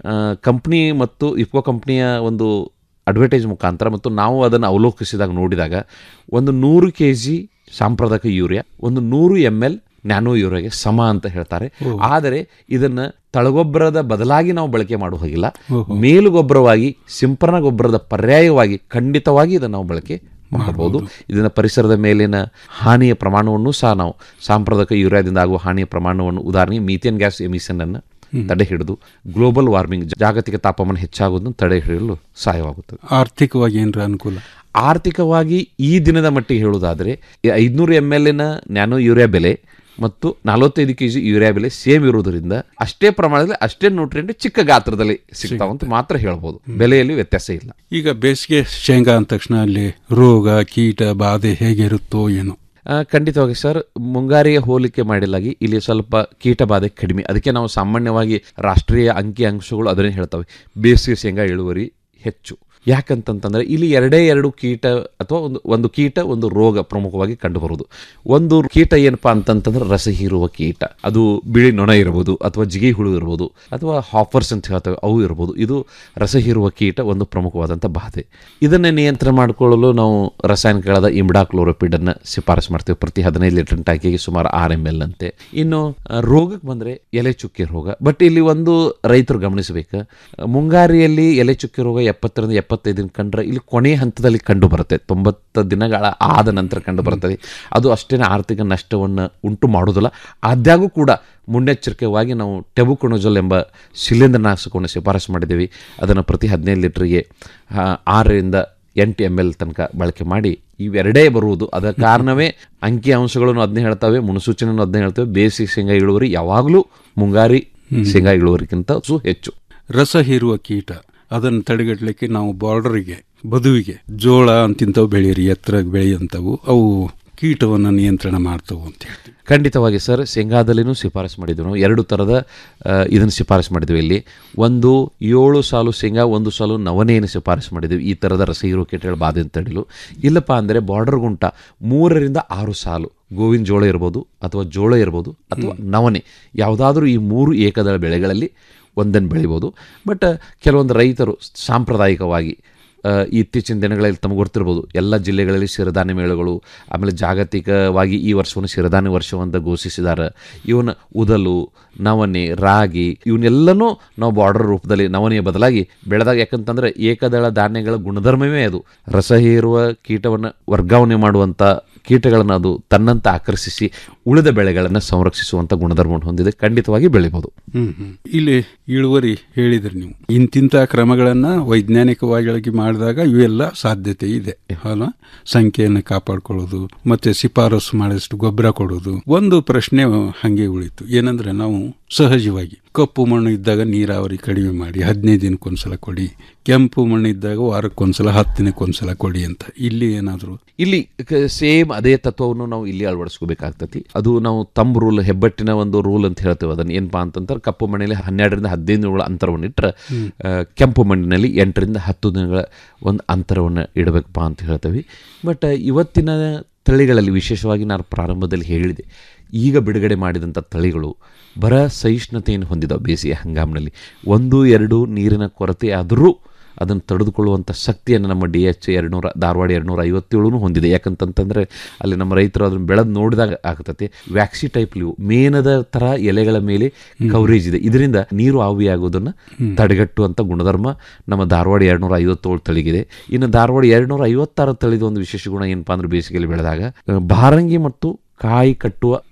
ಕಂಪ್ನಿ ಮತ್ತು ಇಫ್ಕೋ ಕಂಪ್ನಿಯ ಒಂದು ಅಡ್ವರ್ಟೈಸ್ ಮುಖಾಂತರ ಮತ್ತು ನಾವು ಅದನ್ನು ಅವಲೋಕಿಸಿದಾಗ ನೋಡಿದಾಗ ಒಂದು ನೂರು ಕೆ ಜಿ ಸಾಂಪ್ರದಾಯಿಕ ಯೂರಿಯಾ ಒಂದು ನೂರು ಎಮ್ ಎಲ್ ನ್ಯಾನೋ ಯೂರಿಯಾಗೆ ಸಮ ಅಂತ ಹೇಳ್ತಾರೆ ಆದರೆ ಇದನ್ನು ತಳಗೊಬ್ಬರದ ಬದಲಾಗಿ ನಾವು ಬಳಕೆ ಮಾಡುವ ಹಾಗಿಲ್ಲ ಮೇಲು ಗೊಬ್ಬರವಾಗಿ ಸಿಂಪರಣಾ ಗೊಬ್ಬರದ ಪರ್ಯಾಯವಾಗಿ ಖಂಡಿತವಾಗಿ ಇದನ್ನು ನಾವು ಬಳಕೆ ಮಾಡಬಹುದು ಇದನ್ನ ಪರಿಸರದ ಮೇಲಿನ ಹಾನಿಯ ಪ್ರಮಾಣವನ್ನು ಸಹ ನಾವು ಸಾಂಪ್ರದಾಯಿಕ ಯೂರಿಯಾದಿಂದ ಆಗುವ ಹಾನಿಯ ಪ್ರಮಾಣವನ್ನು ಉದಾಹರಣೆಗೆ ಮೀಥೇನ್ ಗ್ಯಾಸ್ ಎಮಿಷನ್ ಅನ್ನು ತಡೆ ಹಿಡಿದು ಗ್ಲೋಬಲ್ ವಾರ್ಮಿಂಗ್ ಜಾಗತಿಕ ತಾಪಮಾನ ಹೆಚ್ಚಾಗುವುದನ್ನು ತಡೆ ಹಿಡಿಯಲು ಸಹಾಯವಾಗುತ್ತದೆ ಆರ್ಥಿಕವಾಗಿ ಏನರ ಅನುಕೂಲ ಆರ್ಥಿಕವಾಗಿ ಈ ದಿನದ ಮಟ್ಟಿಗೆ ಹೇಳುವುದಾದರೆ ಐದುನೂರು ಎಮ್ ಎಲ್ ನ ನ್ಯಾನೋ ಯೂರಿಯಾ ಬೆಲೆ ಮತ್ತು ನಲವತ್ತೈದು ಕೆ ಜಿ ಯೂರಿಯಾ ಬೆಲೆ ಸೇಮ್ ಇರುವುದರಿಂದ ಅಷ್ಟೇ ಪ್ರಮಾಣದಲ್ಲಿ ಅಷ್ಟೇ ನ್ಯೂಟ್ರಿಯೆಂಟ್ ಚಿಕ್ಕ ಗಾತ್ರದಲ್ಲಿ ಸಿಗ್ತಾವಂತ ಮಾತ್ರ ಹೇಳ್ಬೋದು ಬೆಲೆಯಲ್ಲಿ ವ್ಯತ್ಯಾಸ ಇಲ್ಲ ಈಗ ಬೇಸಿಗೆ ಶೇಂಗಾ ಅಂದ ತಕ್ಷಣ ಅಲ್ಲಿ ರೋಗ ಕೀಟ ಬಾಧೆ ಹೇಗಿರುತ್ತೋ ಏನೋ ಆ, ಖಂಡಿತವಾಗಿ ಸರ್ ಮುಂಗಾರಿಗೆ ಹೋಲಿಕೆ ಮಾಡಿಲಾಗಿ ಇಲ್ಲಿ ಸ್ವಲ್ಪ ಕೀಟ ಬಾಧೆ ಕಡಿಮೆ ಅದಕ್ಕೆ ನಾವು ಸಾಮಾನ್ಯವಾಗಿ ರಾಷ್ಟ್ರೀಯ ಅಂಕಿ ಅಂಶಗಳು ಅದನ್ನೇ ಹೇಳ್ತವೆ ಬೇಸಿಗೆ ಶೇಂಗಾ ಇಳುವರಿ ಹೆಚ್ಚು ಯಾಕಂತಂತಂದ್ರೆ ಇಲ್ಲಿ ಎರಡೇ ಎರಡು ಕೀಟ ಅಥವಾ ಒಂದು ಒಂದು ಕೀಟ ಒಂದು ರೋಗ ಪ್ರಮುಖವಾಗಿ ಕಂಡುಬರುವುದು ಒಂದು ಕೀಟ ಏನಪ್ಪಾ ಅಂತಂತಂದ್ರೆ ರಸ ಹೀರುವ ಕೀಟ ಅದು ಬಿಳಿ ನೊಣ ಇರ್ಬೋದು ಅಥವಾ ಜಿಗಿ ಹುಳು ಇರ್ಬೋದು ಅಥವಾ ಹಾಫರ್ಸ್ ಅಂತ ಹೇಳ್ತೇವೆ ಅವು ಇರ್ಬೋದು ಇದು ರಸ ಹೀರುವ ಕೀಟ ಒಂದು ಪ್ರಮುಖವಾದಂಥ ಬಾಧೆ ಇದನ್ನೇ ನಿಯಂತ್ರಣ ಮಾಡಿಕೊಳ್ಳಲು ನಾವು ರಾಸಾಯನಿಕಗಳಾದ ಇಮ್ಡಾಕ್ಲೋರೋಪಿಡ್ ಅನ್ನ ಶಿಫಾರಸು ಮಾಡ್ತೇವೆ ಪ್ರತಿ ಹದಿನೈದು ಲೀಟರ್ ಟ್ಯಾಂಕಿಗೆ ಸುಮಾರು ಆರ್ ಎಮ್ ಎಲ್ ಅಂತೆ ಇನ್ನು ಆ, ರೋಗಕ್ಕೆ ಬಂದ್ರೆ ಎಲೆ ಚುಕ್ಕೆ ರೋಗ ಬಟ್ ಇಲ್ಲಿ ಒಂದು ರೈತರು ಗಮನಿಸಬೇಕು ಮುಂಗಾರಿಯಲ್ಲಿ ಎಲೆ ಚುಕ್ಕೆ ರೋಗ ಎಪ್ಪತ್ತರಿಂದ ಎಪ್ಪತ್ತೈದು ದಿನ ಕಂಡ್ರೆ ಇಲ್ಲಿ ಕೊನೆಯ ಹಂತದಲ್ಲಿ ಕಂಡು ಬರುತ್ತೆ ತೊಂಬತ್ತು ದಿನಗಳ ಆದ ನಂತರ ಕಂಡು ಬರುತ್ತದೆ ಅದು ಅಷ್ಟೇನೆ ಆರ್ಥಿಕ ನಷ್ಟವನ್ನು ಉಂಟು ಮಾಡೋದಿಲ್ಲ ಆದ್ಯಾಗೂ ಕೂಡ ಮುನ್ನೆಚ್ಚರಿಕೆಯಾಗಿ ನಾವು ಟೆಬುಕೊಣಜಲ್ ಎಂಬ ಶಿಲೀಂಧ್ರನಾಶಕವನ್ನು ಶಿಫಾರಸು ಮಾಡಿದ್ದೀವಿ ಅದನ್ನು ಪ್ರತಿ ಹದಿನೈದು ಲೀಟ್ರಿಗೆ ಆ, ಆರರಿಂದ ಎಂಟು ಎಮ್ ಎಲ್ ತನಕ ಬಳಕೆ ಮಾಡಿ ಇವೆರಡೇ ಬರುವುದು ಅದರ ಕಾರಣವೇ ಅಂಕಿ ಅಂಶಗಳನ್ನು ಅದನ್ನೇ ಹೇಳ್ತವೆ ಮುನ್ಸೂಚನೆಯನ್ನು ಅದನ್ನೇ ಹೇಳ್ತವೆ ಬೇಸಿಗೆ ಶೇಂಗಾ ಇಳುವರಿ ಯಾವಾಗಲೂ ಮುಂಗಾರಿ ಶೇಂಗಾ ಇಳುವರಿಗಿಂತ ಸು ಹೆಚ್ಚು ರಸ ಹೀರುವ ಕೀಟ ಅದನ್ನು ತಡೆಗಟ್ಟಲಿಕ್ಕೆ ನಾವು ಬಾರ್ಡರಿಗೆ ಬದುವಿಗೆ ಜೋಳ ಅಂತಿಂತವು ಬೆಳೀರಿ ಎತ್ತರ ಬೆಳೆಯಂಥವು ಅವು ಕೀಟವನ್ನು ನಿಯಂತ್ರಣ ಮಾಡ್ತವು ಅಂತ ಹೇಳ್ತೀವಿ ಖಂಡಿತವಾಗಿ ಸರ್ ಶೇಂಗಾದಲ್ಲಿನೂ ಶಿಫಾರಸು ಮಾಡಿದ್ವಿ ನಾವು ಎರಡು ಥರದ ಇದನ್ನು ಶಿಫಾರಸು ಮಾಡಿದ್ವಿ ಇಲ್ಲಿ ಒಂದು ಏಳು ಸಾಲು ಶೇಂಗಾ ಒಂದು ಸಾಲು ನವನೆಯನ್ನು ಶಿಫಾರಸು ಮಾಡಿದ್ವಿ ಈ ಥರದ ರಸ ಹೀರೋ ಕೀಟಗಳ ಬಾಧೆ ಅಂತ ತಡೆಯಲು ಇಲ್ಲಪ್ಪ ಅಂದರೆ ಬಾರ್ಡರ್ ಗುಂಟ ಮೂರರಿಂದ ಆರು ಸಾಲು ಗೋವಿನ ಜೋಳ ಇರ್ಬೋದು ಅಥವಾ ಜೋಳ ಇರ್ಬೋದು ಅಥವಾ ನವನೆ ಯಾವುದಾದ್ರೂ ಈ ಮೂರು ಏಕದಳ ಬೆಳೆಗಳಲ್ಲಿ ಒಂದನ್ನು ಬೆಳಿಬೋದು ಬಟ್ ಕೆಲವೊಂದು ರೈತರು ಸಾಂಪ್ರದಾಯಿಕವಾಗಿ ಆ, ಇತ್ತೀಚಿನ ದಿನಗಳಲ್ಲಿ ತಮಗೆ ಗೊತ್ತಿರ್ಬೋದು ಎಲ್ಲ ಜಿಲ್ಲೆಗಳಲ್ಲಿ ಸಿರಿಧಾನ್ಯ ಮೇಳಗಳು ಆಮೇಲೆ ಜಾಗತಿಕವಾಗಿ ಈ ವರ್ಷವನ್ನು ಸಿರಿಧಾನ್ಯ ವರ್ಷವಂತ ಘೋಷಿಸಿದ್ದಾರೆ ಇವನ್ನ ಉದಲು ನವಣೆ ರಾಗಿ ಇವನ್ನೆಲ್ಲನೂ ನಾವು ಬಾರ್ಡರ್ ರೂಪದಲ್ಲಿ ನವನೆಯ ಬದಲಾಗಿ ಬೆಳೆದಾಗ ಯಾಕಂತಂದ್ರೆ ಏಕದಳ ಧಾನ್ಯಗಳ ಗುಣಧರ್ಮವೇ ಅದು ರಸ ಹೀರುವ ಕೀಟವನ್ನು ವರ್ಗಾವಣೆ ಮಾಡುವಂಥ ಕೀಟಗಳನ್ನು ಅದು ತನ್ನಂತ ಆಕರ್ಷಿಸಿ ಉಳಿದ ಬೆಳೆಗಳನ್ನು ಸಂರಕ್ಷಿಸುವಂಥ ಗುಣಧರ್ಮವನ್ನು ಹೊಂದಿದೆ ಖಂಡಿತವಾಗಿ ಬೆಳಿಬೋದು ಹ್ಮ್ ಹ್ಮ್. ಇಲ್ಲಿ ಇಳುವರಿ ಹೇಳಿದ್ರಿ ನೀವು ಇಂತಿಂತ ಕ್ರಮಗಳನ್ನ ವೈಜ್ಞಾನಿಕವಾಗಿ ಮಾಡಿದಾಗ ಇವೆಲ್ಲ ಸಾಧ್ಯತೆ ಇದೆ ಅಲ್ವಾ ಸಂಖ್ಯೆಯನ್ನು ಕಾಪಾಡ್ಕೊಳ್ಳೋದು ಮತ್ತೆ ಶಿಫಾರಸು ಮಾಡಿದಷ್ಟು ಗೊಬ್ಬರ ಕೊಡೋದು ಒಂದು ಪ್ರಶ್ನೆ ಹಂಗೆ ಉಳಿತು ಏನಂದ್ರೆ ನಾವು ಸಹಜವಾಗಿ ಕಪ್ಪು ಮಣ್ಣು ಇದ್ದಾಗ ನೀರಾವರಿ ಕಡಿಮೆ ಮಾಡಿ ಹದಿನೈದು ದಿನಕ್ಕೊಂದ್ಸಲ ಕೊಡಿ ಕೆಂಪು ಮಣ್ಣು ಇದ್ದಾಗ ವಾರಕ್ಕೊಂದ್ಸಲ ಹತ್ತು ದಿನಕ್ಕೊಂದ್ಸಲ ಕೊಡಿ ಅಂತ ಇಲ್ಲಿ ಏನಾದ್ರು ಇಲ್ಲಿ ಸೇಮ್ ಅದೇ ತತ್ವವನ್ನು ನಾವು ಇಲ್ಲಿ ಅಳವಡಿಸ್ಕೋಬೇಕಾಗ್ತತಿ ಅದು ನಾವು ತಮ್ಮ ರೂಲ್ ಹೆಬ್ಬಟ್ಟಿನ ಒಂದು ರೂಲ್ ಅಂತ ಹೇಳ್ತೇವೆ ಅದನ್ನ ಏನಪ್ಪಾ ಅಂತಂದ್ರೆ ಕಪ್ಪು ಮಣ್ಣಿನಲ್ಲಿ ಹನ್ನೆರಡರಿಂದ ಹದಿನೈದು ದಿನಗಳ ಅಂತರವನ್ನು ಇಟ್ಟರೆ ಹ್ಮ್. ಆ, ಕೆಂಪು ಮಣ್ಣಿನಲ್ಲಿ ಎಂಟರಿಂದ ಹತ್ತು ದಿನಗಳ ಒಂದು ಅಂತರವನ್ನು ಇಡಬೇಕಪ್ಪ ಅಂತ ಹೇಳ್ತೇವೆ ಬಟ್ ಇವತ್ತಿನ ತಳಿಗಳಲ್ಲಿ ವಿಶೇಷವಾಗಿ ನಾನು ಪ್ರಾರಂಭದಲ್ಲಿ ಹೇಳಿದೆ ಈಗ ಬಿಡುಗಡೆ ಮಾಡಿದಂಥ ತಳಿಗಳು ಬರ ಸಹಿಷ್ಣುತೆಯನ್ನು ಹೊಂದಿದ್ದಾವೆ ಬೇಸಿಗೆ ಹಂಗಾಮಿನಲ್ಲಿ ಒಂದು ಎರಡು ನೀರಿನ ಕೊರತೆ ಆದರೂ ಅದನ್ನು ತಡೆದುಕೊಳ್ಳುವಂಥ ಶಕ್ತಿಯನ್ನು ನಮ್ಮ ಡಿ ಎಚ್ ಎರಡುನೂರ ಧಾರವಾಡ ಎರಡುನೂರ ಐವತ್ತೇಳು ಹೊಂದಿದೆ ಯಾಕಂತಂತಂದರೆ ಅಲ್ಲಿ ನಮ್ಮ ರೈತರು ಅದನ್ನು ಬೆಳೆದು ನೋಡಿದಾಗ ಆಗ್ತತೆ ವ್ಯಾಕ್ಸಿ ಟೈಪ್ ಲೀವು ಮೇನದ ಥರ ಎಲೆಗಳ ಮೇಲೆ ಕವರೇಜ್ ಇದೆ ಇದರಿಂದ ನೀರು ಆವಿಯಾಗೋದನ್ನು ತಡೆಗಟ್ಟುವಂಥ ಗುಣಧರ್ಮ ನಮ್ಮ ಧಾರವಾಡ ಎರಡುನೂರ ಐವತ್ತೇಳು ತಳಿಗಿದೆ ಇನ್ನು ಧಾರವಾಡ ಎರಡುನೂರ ಐವತ್ತಾರು ತಳಿದ ಒಂದು ವಿಶೇಷ ಗುಣ ಏನಪ್ಪಾ ಅಂದ್ರೆ ಬೇಸಿಗೆಯಲ್ಲಿ ಬೆಳೆದಾಗ ಆ, ಬಾರಂಗಿ ಮತ್ತು ಕಾಯಿ ಕಟ್ಟುವ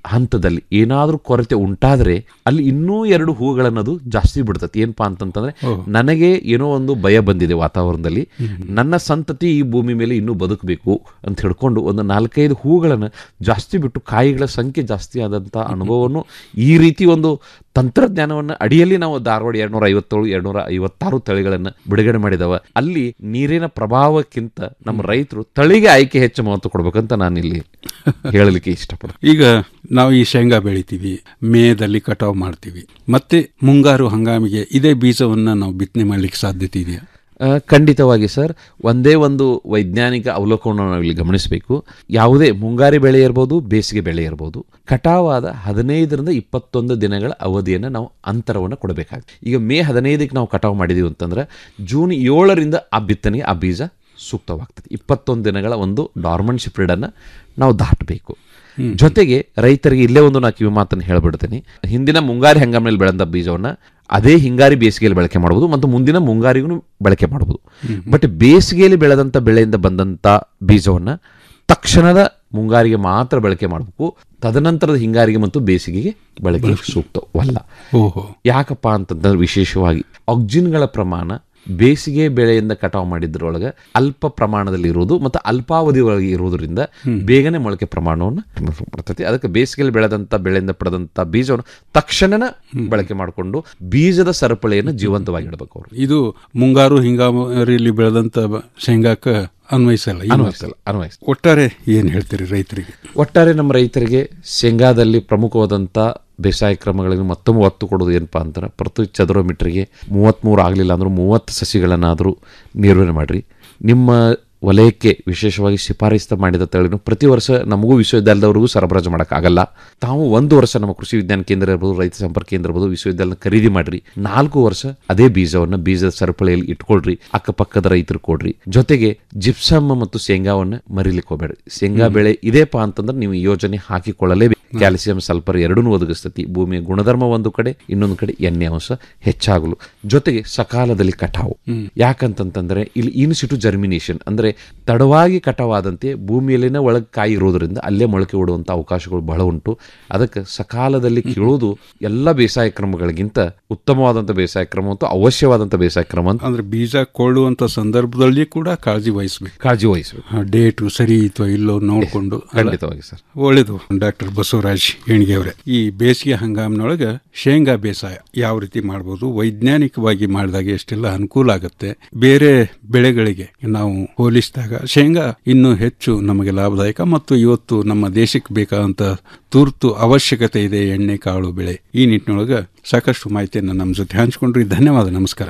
ಹಂತದಲ್ಲಿ ಏನಾದರೂ ಕೊರತೆ ಉಂಟಾದ್ರೆ ಅಲ್ಲಿ ಇನ್ನೂ ಎರಡು ಹೂಗಳನ್ನದು ಜಾಸ್ತಿ ಬಿಡ್ತತಿ ಏನಪ್ಪಾ ಅಂತಂತಂದ್ರೆ ನನಗೆ ಏನೋ ಒಂದು ಭಯ ಬಂದಿದೆ ವಾತಾವರಣದಲ್ಲಿ ನನ್ನ ಸಂತತಿ ಈ ಭೂಮಿ ಮೇಲೆ ಇನ್ನೂ ಬದುಕಬೇಕು ಅಂತ ಹೇಳ್ಕೊಂಡು ಒಂದು ನಾಲ್ಕೈದು ಹೂಗಳನ್ನು ಜಾಸ್ತಿ ಬಿಟ್ಟು ಕಾಯಿಗಳ ಸಂಖ್ಯೆ ಜಾಸ್ತಿ ಆದಂಥ ಅನುಭವವನ್ನು ಈ ರೀತಿ ಒಂದು ತಂತ್ರಜ್ಞಾನವನ್ನು ಅಡಿಯಲ್ಲಿ ನಾವು ಧಾರವಾಡ ಎರಡ್ನೂರ ಐವತ್ತೇಳು ಎರಡ್ನೂರ ಐವತ್ತಾರು ತಳಿಗಳನ್ನು ಬಿಡುಗಡೆ ಮಾಡಿದವ ಅಲ್ಲಿ ನೀರಿನ ಪ್ರಭಾವಕ್ಕಿಂತ ನಮ್ಮ ರೈತರು ತಳಿಗೆ ಆಯ್ಕೆ ಹೆಚ್ಚು ಮಹತ್ವ ಕೊಡ್ಬೇಕಂತ ನಾನು ಇಲ್ಲಿ ಹೇಳಲಿಕ್ಕೆ ಇಷ್ಟಪಡ್ತೀನಿ ಈಗ ನಾವು ಈ ಶೇಂಗಾ ಬೆಳಿತೀವಿ ಮೇದಲ್ಲಿ ಕಟಾವು ಮಾಡ್ತೀವಿ ಮತ್ತೆ ಮುಂಗಾರು ಹಂಗಾಮಿಗೆ ಇದೇ ಬೀಜವನ್ನ ನಾವು ಬಿತ್ತನೆ ಮಾಡ್ಲಿಕ್ಕೆ ಸಾಧ್ಯತೆ ಇದೆಯಾ ಆ, ಖಂಡಿತವಾಗಿ ಸರ್ ಒಂದೇ ಒಂದು ವೈಜ್ಞಾನಿಕ ಅವಲೋಕನವನ್ನು ನಾವು ಇಲ್ಲಿ ಗಮನಿಸಬೇಕು ಯಾವುದೇ ಮುಂಗಾರಿ ಬೆಳೆ ಇರ್ಬೋದು ಬೇಸಿಗೆ ಬೆಳೆ ಇರ್ಬೋದು ಕಟಾವಾದ ಹದಿನೈದರಿಂದ ಇಪ್ಪತ್ತೊಂದು ದಿನಗಳ ಅವಧಿಯನ್ನು ನಾವು ಅಂತರವನ್ನು ಕೊಡಬೇಕಾಗುತ್ತೆ ಈಗ ಮೇ ಹದಿನೈದಕ್ಕೆ ನಾವು ಕಟಾವು ಮಾಡಿದೀವಿ ಅಂತಂದ್ರೆ ಜೂನ್ ಏಳರಿಂದ ಆ ಬಿತ್ತನೆಗೆ ಆ ಬೀಜ ಸೂಕ್ತವಾಗ್ತದೆ ಇಪ್ಪತ್ತೊಂದು ದಿನಗಳ ಒಂದು ಡಾರ್ಮೆಂಟ್ ಪೀರಿಯಡನ್ನು ನಾವು ದಾಟಬೇಕು ಜೊತೆಗೆ ರೈತರಿಗೆ ಇಲ್ಲೇ ಒಂದು ನಾ ಕಿವಿ ಮಾತನ್ನು ಹೇಳ್ಬಿಡ್ತೀನಿ ಹಿಂದಿನ ಮುಂಗಾರಿ ಹಂಗಾಮಿನಲ್ಲಿ ಬೆಳೆದ ಬೀಜವನ್ನ ಅದೇ ಹಿಂಗಾರಿ ಬೇಸಿಗೆಯಲ್ಲಿ ಬಳಕೆ ಮಾಡಬಹುದು ಮತ್ತು ಮುಂದಿನ ಮುಂಗಾರಿಗೂ ಬಳಕೆ ಮಾಡಬಹುದು ಬಟ್ ಬೇಸಿಗೆಯಲ್ಲಿ ಬೆಳೆದಂತ ಬೆಳೆಯಿಂದ ಬಂದಂತ ಬೀಜವನ್ನ ತಕ್ಷಣದ ಮುಂಗಾರಿಗೆ ಮಾತ್ರ ಬಳಕೆ ಮಾಡಬೇಕು ತದನಂತರದ ಹಿಂಗಾರಿಗೆ ಮತ್ತು ಬೇಸಿಗೆಗೆ ಬಳಕೆ ಸೂಕ್ತವಲ್ಲ ಓಹೋ ಯಾಕಪ್ಪ ಅಂತಂದ್ರೆ ವಿಶೇಷವಾಗಿ ಆಕ್ಸಿಜನ್ಗಳ ಪ್ರಮಾಣ ಬೇಸಿಗೆ ಬೆಳೆಯಿಂದ ಕಟಾವು ಮಾಡಿದ್ರೊಳಗೆ ಅಲ್ಪ ಪ್ರಮಾಣದಲ್ಲಿ ಇರುವುದು ಮತ್ತು ಅಲ್ಪಾವಧಿ ಒಳಗೆ ಇರುವುದರಿಂದ ಬೇಗನೆ ಮೊಳಕೆ ಪ್ರಮಾಣವನ್ನು ಮಾಡ್ತೈತಿ ಅದಕ್ಕೆ ಬೇಸಿಗೆಯಲ್ಲಿ ಬೆಳೆದಂತ ಬೆಳೆಯಿಂದ ಪಡೆದಂತ ಬೀಜವನ್ನು ತಕ್ಷಣ ಬಳಕೆ ಮಾಡಿಕೊಂಡು ಬೀಜದ ಸರಪಳಿಯನ್ನು ಜೀವಂತವಾಗಿ ಇಡಬೇಕು ಅವರು ಇದು ಮುಂಗಾರು ಹಿಂಗಾರಿಯಲ್ಲಿ ಬೆಳೆದಂತ ಬ- ಶೇಂಗಾಕ್ಕ ಅನ್ವಯಿಸಲ್ಲ ಈ ಅನ್ವಯಿಸಲ್ಲ, ಮಾತು. ಅನ್ವಯಿಸಲ್ಲ. ಒಟ್ಟಾರೆ ಏನ್ ಹೇಳ್ತೀರಿ ರೈತರಿಗೆ ಒಟ್ಟಾರೆ ನಮ್ಮ ರೈತರಿಗೆ ಶೇಂಗಾದಲ್ಲಿ ಪ್ರಮುಖವಾದಂಥ ಬೇಸಾಯ ಕ್ರಮಗಳನ್ನು ಮತ್ತೊಮ್ಮೆ ಒತ್ತು ಕೊಡೋದು ಏನಪ್ಪಾ ಅಂತಾರೆ ಪ್ರತಿ ಚದುರ ಮೀಟರ್ಗೆ ಮೂವತ್ತ್ಮೂರು ಆಗಲಿಲ್ಲ ಅಂದರೂ ಮೂವತ್ತು ಸಸಿಗಳನ್ನಾದರೂ ನಿರ್ವಹಣೆ ಮಾಡಿರಿ ನಿಮ್ಮ ವಲಯಕ್ಕೆ ವಿಶೇಷವಾಗಿ ಶಿಫಾರಸ್ತು ಮಾಡಿದ ತಳಿನು ಪ್ರತಿ ವರ್ಷ ನಮಗೂ ವಿಶ್ವವಿದ್ಯಾಲಯದವರೆಗೂ ಸರಬರಾಜು ಮಾಡೋಕ್ಕಾಗಲ್ಲ ತಾವು ಒಂದು ವರ್ಷ ನಮ್ಮ ಕೃಷಿ ವಿಜ್ಞಾನ ಕೇಂದ್ರ ಇರ್ಬೋದು ರೈತ ಸಂಪರ್ಕ ಕೇಂದ್ರ ಇರ್ಬೋದು ವಿಶ್ವವಿದ್ಯಾಲಯ ಖರೀದಿ ಮಾಡ್ರಿ ನಾಲ್ಕು ವರ್ಷ ಅದೇ ಬೀಜವನ್ನು ಬೀಜದ ಸರಪಳಿಯಲ್ಲಿ ಇಟ್ಕೊಳ್ರಿ ಅಕ್ಕಪಕ್ಕದ ರೈತರು ಕೊಡ್ರಿ ಜೊತೆಗೆ ಜಿಪ್ಸಮ್ ಮತ್ತು ಶೇಂಗಾವನ್ನು ಮರಿಲಿಕ್ಕೆ ಹೋಗಬೇಡ್ರಿ ಶೇಂಗಾ ಬೆಳೆ ಇದೆಪಾ ಅಂತಂದ್ರೆ ನೀವು ಈ ಯೋಜನೆ ಹಾಕಿಕೊಳ್ಳಲೇಬೇಕು ಕ್ಯಾಲ್ಸಿಯಂ ಸಲ್ಫರ್ ಎರಡೂ ಒದಗಿಸ್ತತಿ ಭೂಮಿಯ ಗುಣಧರ್ಮ ಒಂದು ಕಡೆ ಇನ್ನೊಂದು ಕಡೆ ಎಣ್ಣೆ ಅಂಶ ಹೆಚ್ಚಾಗಲು ಜೊತೆಗೆ ಸಕಾಲದಲ್ಲಿ ಕಟಾವು ಯಾಕಂತಂತಂದ್ರೆ ಇಲ್ಲಿ ಇನ್ಸಿಟು ಜರ್ಮಿನೇಷನ್ ಅಂದ್ರೆ ತಡವಾಗಿ ಕಟಾವಾದಂತೆ ಭೂಮಿಯಲ್ಲಿನ ಒಳಗೆ ಕಾಯಿ ಇರೋದ್ರಿಂದ ಅಲ್ಲೇ ಮೊಳಕೆ ಹೊಡುವಂತ ಅವಕಾಶಗಳು ಬಹಳ ಉಂಟು ಅದಕ್ಕೆ ಸಕಾಲದಲ್ಲಿ ಕೀಳೋದು ಎಲ್ಲ ಬೇಸಾಯ ಕ್ರಮಗಳಿಗಿಂತ ಉತ್ತಮವಾದಂಥ ಬೇಸಾಯ ಕ್ರಮ ಮತ್ತು ಅವಶ್ಯವಾದಂಥ ಬೇಸಾಯ ಕ್ರಮ ಅಂತ ಅಂದ್ರೆ ಬೀಜ ಕೊಳ್ಳುವಂತ ಸಂದರ್ಭದಲ್ಲಿ ಕೂಡ ಕಾಳಜಿ ವಹಿಸಬೇಕು ಕಾಳಜಿ ವಹಿಸಬೇಕು ಡೇಟು ಸರಿ ಇತ್ತು ಇಲ್ಲೋ ನೋಡಿಕೊಂಡು ಖಂಡಿತವಾಗಿ ಸರ್ ಒಳ್ಳೇದು ಡಾಕ್ಟರ್ ಬಸವರಾಜ್ ಹೆಣ್ಗೆ ಅವರೇ ಈ ಬೇಸಿಗೆ ಹಂಗಾಮಿನೊಳಗ ಶೇಂಗಾ ಬೇಸಾಯ ಯಾವ ರೀತಿ ಮಾಡ್ಬೋದು ವೈಜ್ಞಾನಿಕವಾಗಿ ಮಾಡಿದಾಗ ಎಷ್ಟೆಲ್ಲ ಅನುಕೂಲ ಆಗುತ್ತೆ ಬೇರೆ ಬೆಳೆಗಳಿಗೆ ನಾವು ಹೋಲಿಸಿದಾಗ ಶೇಂಗಾ ಇನ್ನೂ ಹೆಚ್ಚು ನಮಗೆ ಲಾಭದಾಯಕ ಮತ್ತು ಇವತ್ತು ನಮ್ಮ ದೇಶಕ್ಕೆ ಬೇಕಾದಂತ ತುರ್ತು ಅವಶ್ಯಕತೆ ಇದೆ ಎಣ್ಣೆ ಕಾಳು ಬೆಳೆ ಈ ನಿಟ್ಟಿನೊಳಗ ಸಾಕಷ್ಟು ಮಾಹಿತಿಯನ್ನು ನಮ್ಮ ಜೊತೆ ಹಂಚ್ಕೊಂಡ್ರಿ ಧನ್ಯವಾದ ನಮಸ್ಕಾರ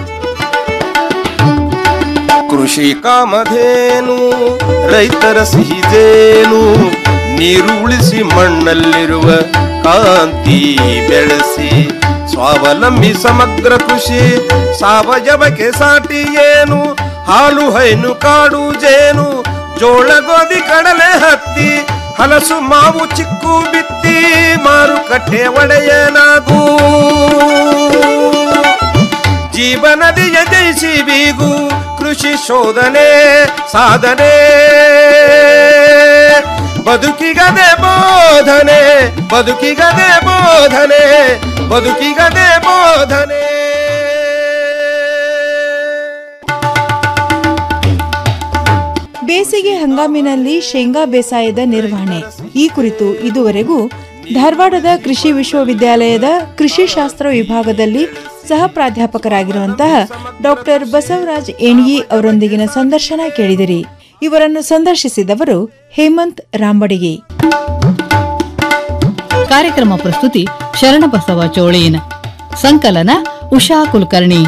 ಕೃಷಿ ಕಾಮಧೇನು ರೈತರ ಸಿಹಿದೇನು ನೀರು ಉಳಿಸಿ ಮಣ್ಣಲ್ಲಿರುವ ಕಾಂತಿ ಬೆಳೆಸಿ ಸ್ವಾವಲಂಬಿ ಸಮಗ್ರ ಕೃಷಿ ಸಾವಯವಕ್ಕೆ ಸಾಟಿ ಏನು ಹಾಲು ಹೈನು ಕಾಡು ಜೇನು ಜೋಳ ಗೋಧಿ ಕಡಲೆ ಹತ್ತಿ ಹಲಸು ಮಾವು ಚಿಕ್ಕು ಬಿತ್ತಿ ಮಾರುಕಟ್ಟೆ ಒಡೆಯನಾಗೂ ಜೀವನದಿಯ ಜಯಿಸಿ ಬೀಗು ಕೃಷಿ ಶೋಧನೆ ಸಾಧನೆ ಬದುಕಿಗದೆ ಬೋಧನೆ ಬದುಕಿಗದೆ ಬೋಧನೆ ಬದುಕಿಗದೆ ಬೋಧನೆ ಬೇಸಿಗೆ ಹಂಗಾಮಿನಲ್ಲಿ ಶೇಂಗಾ ಬೇಸಾಯದ ನಿರ್ವಹಣೆ ಈ ಕುರಿತು ಇದುವರೆಗೂ ಧಾರವಾಡದ ಕೃಷಿ ವಿಶ್ವವಿದ್ಯಾಲಯದ ಕೃಷಿ ಶಾಸ್ತ್ರ ವಿಭಾಗದಲ್ಲಿ ಸಹ ಪ್ರಾಧ್ಯಾಪಕರಾಗಿರುವಂತಹ ಡಾಕ್ಟರ್ ಬಸವರಾಜ್ ಎಣ್ಯಿ ಅವರೊಂದಿಗಿನ ಸಂದರ್ಶನ ಕೇಳಿದಿರಿ ಇವರನ್ನು ಸಂದರ್ಶಿಸಿದವರು ಹೇಮಂತ್ ರಾಂಬಡಿಗೆ ಕಾರ್ಯಕ್ರಮ ಪ್ರಸ್ತುತಿ ಶರಣಬಸವ ಚೋಳೇನ್ ಸಂಕಲನ ಉಷಾ ಕುಲಕರ್ಣಿ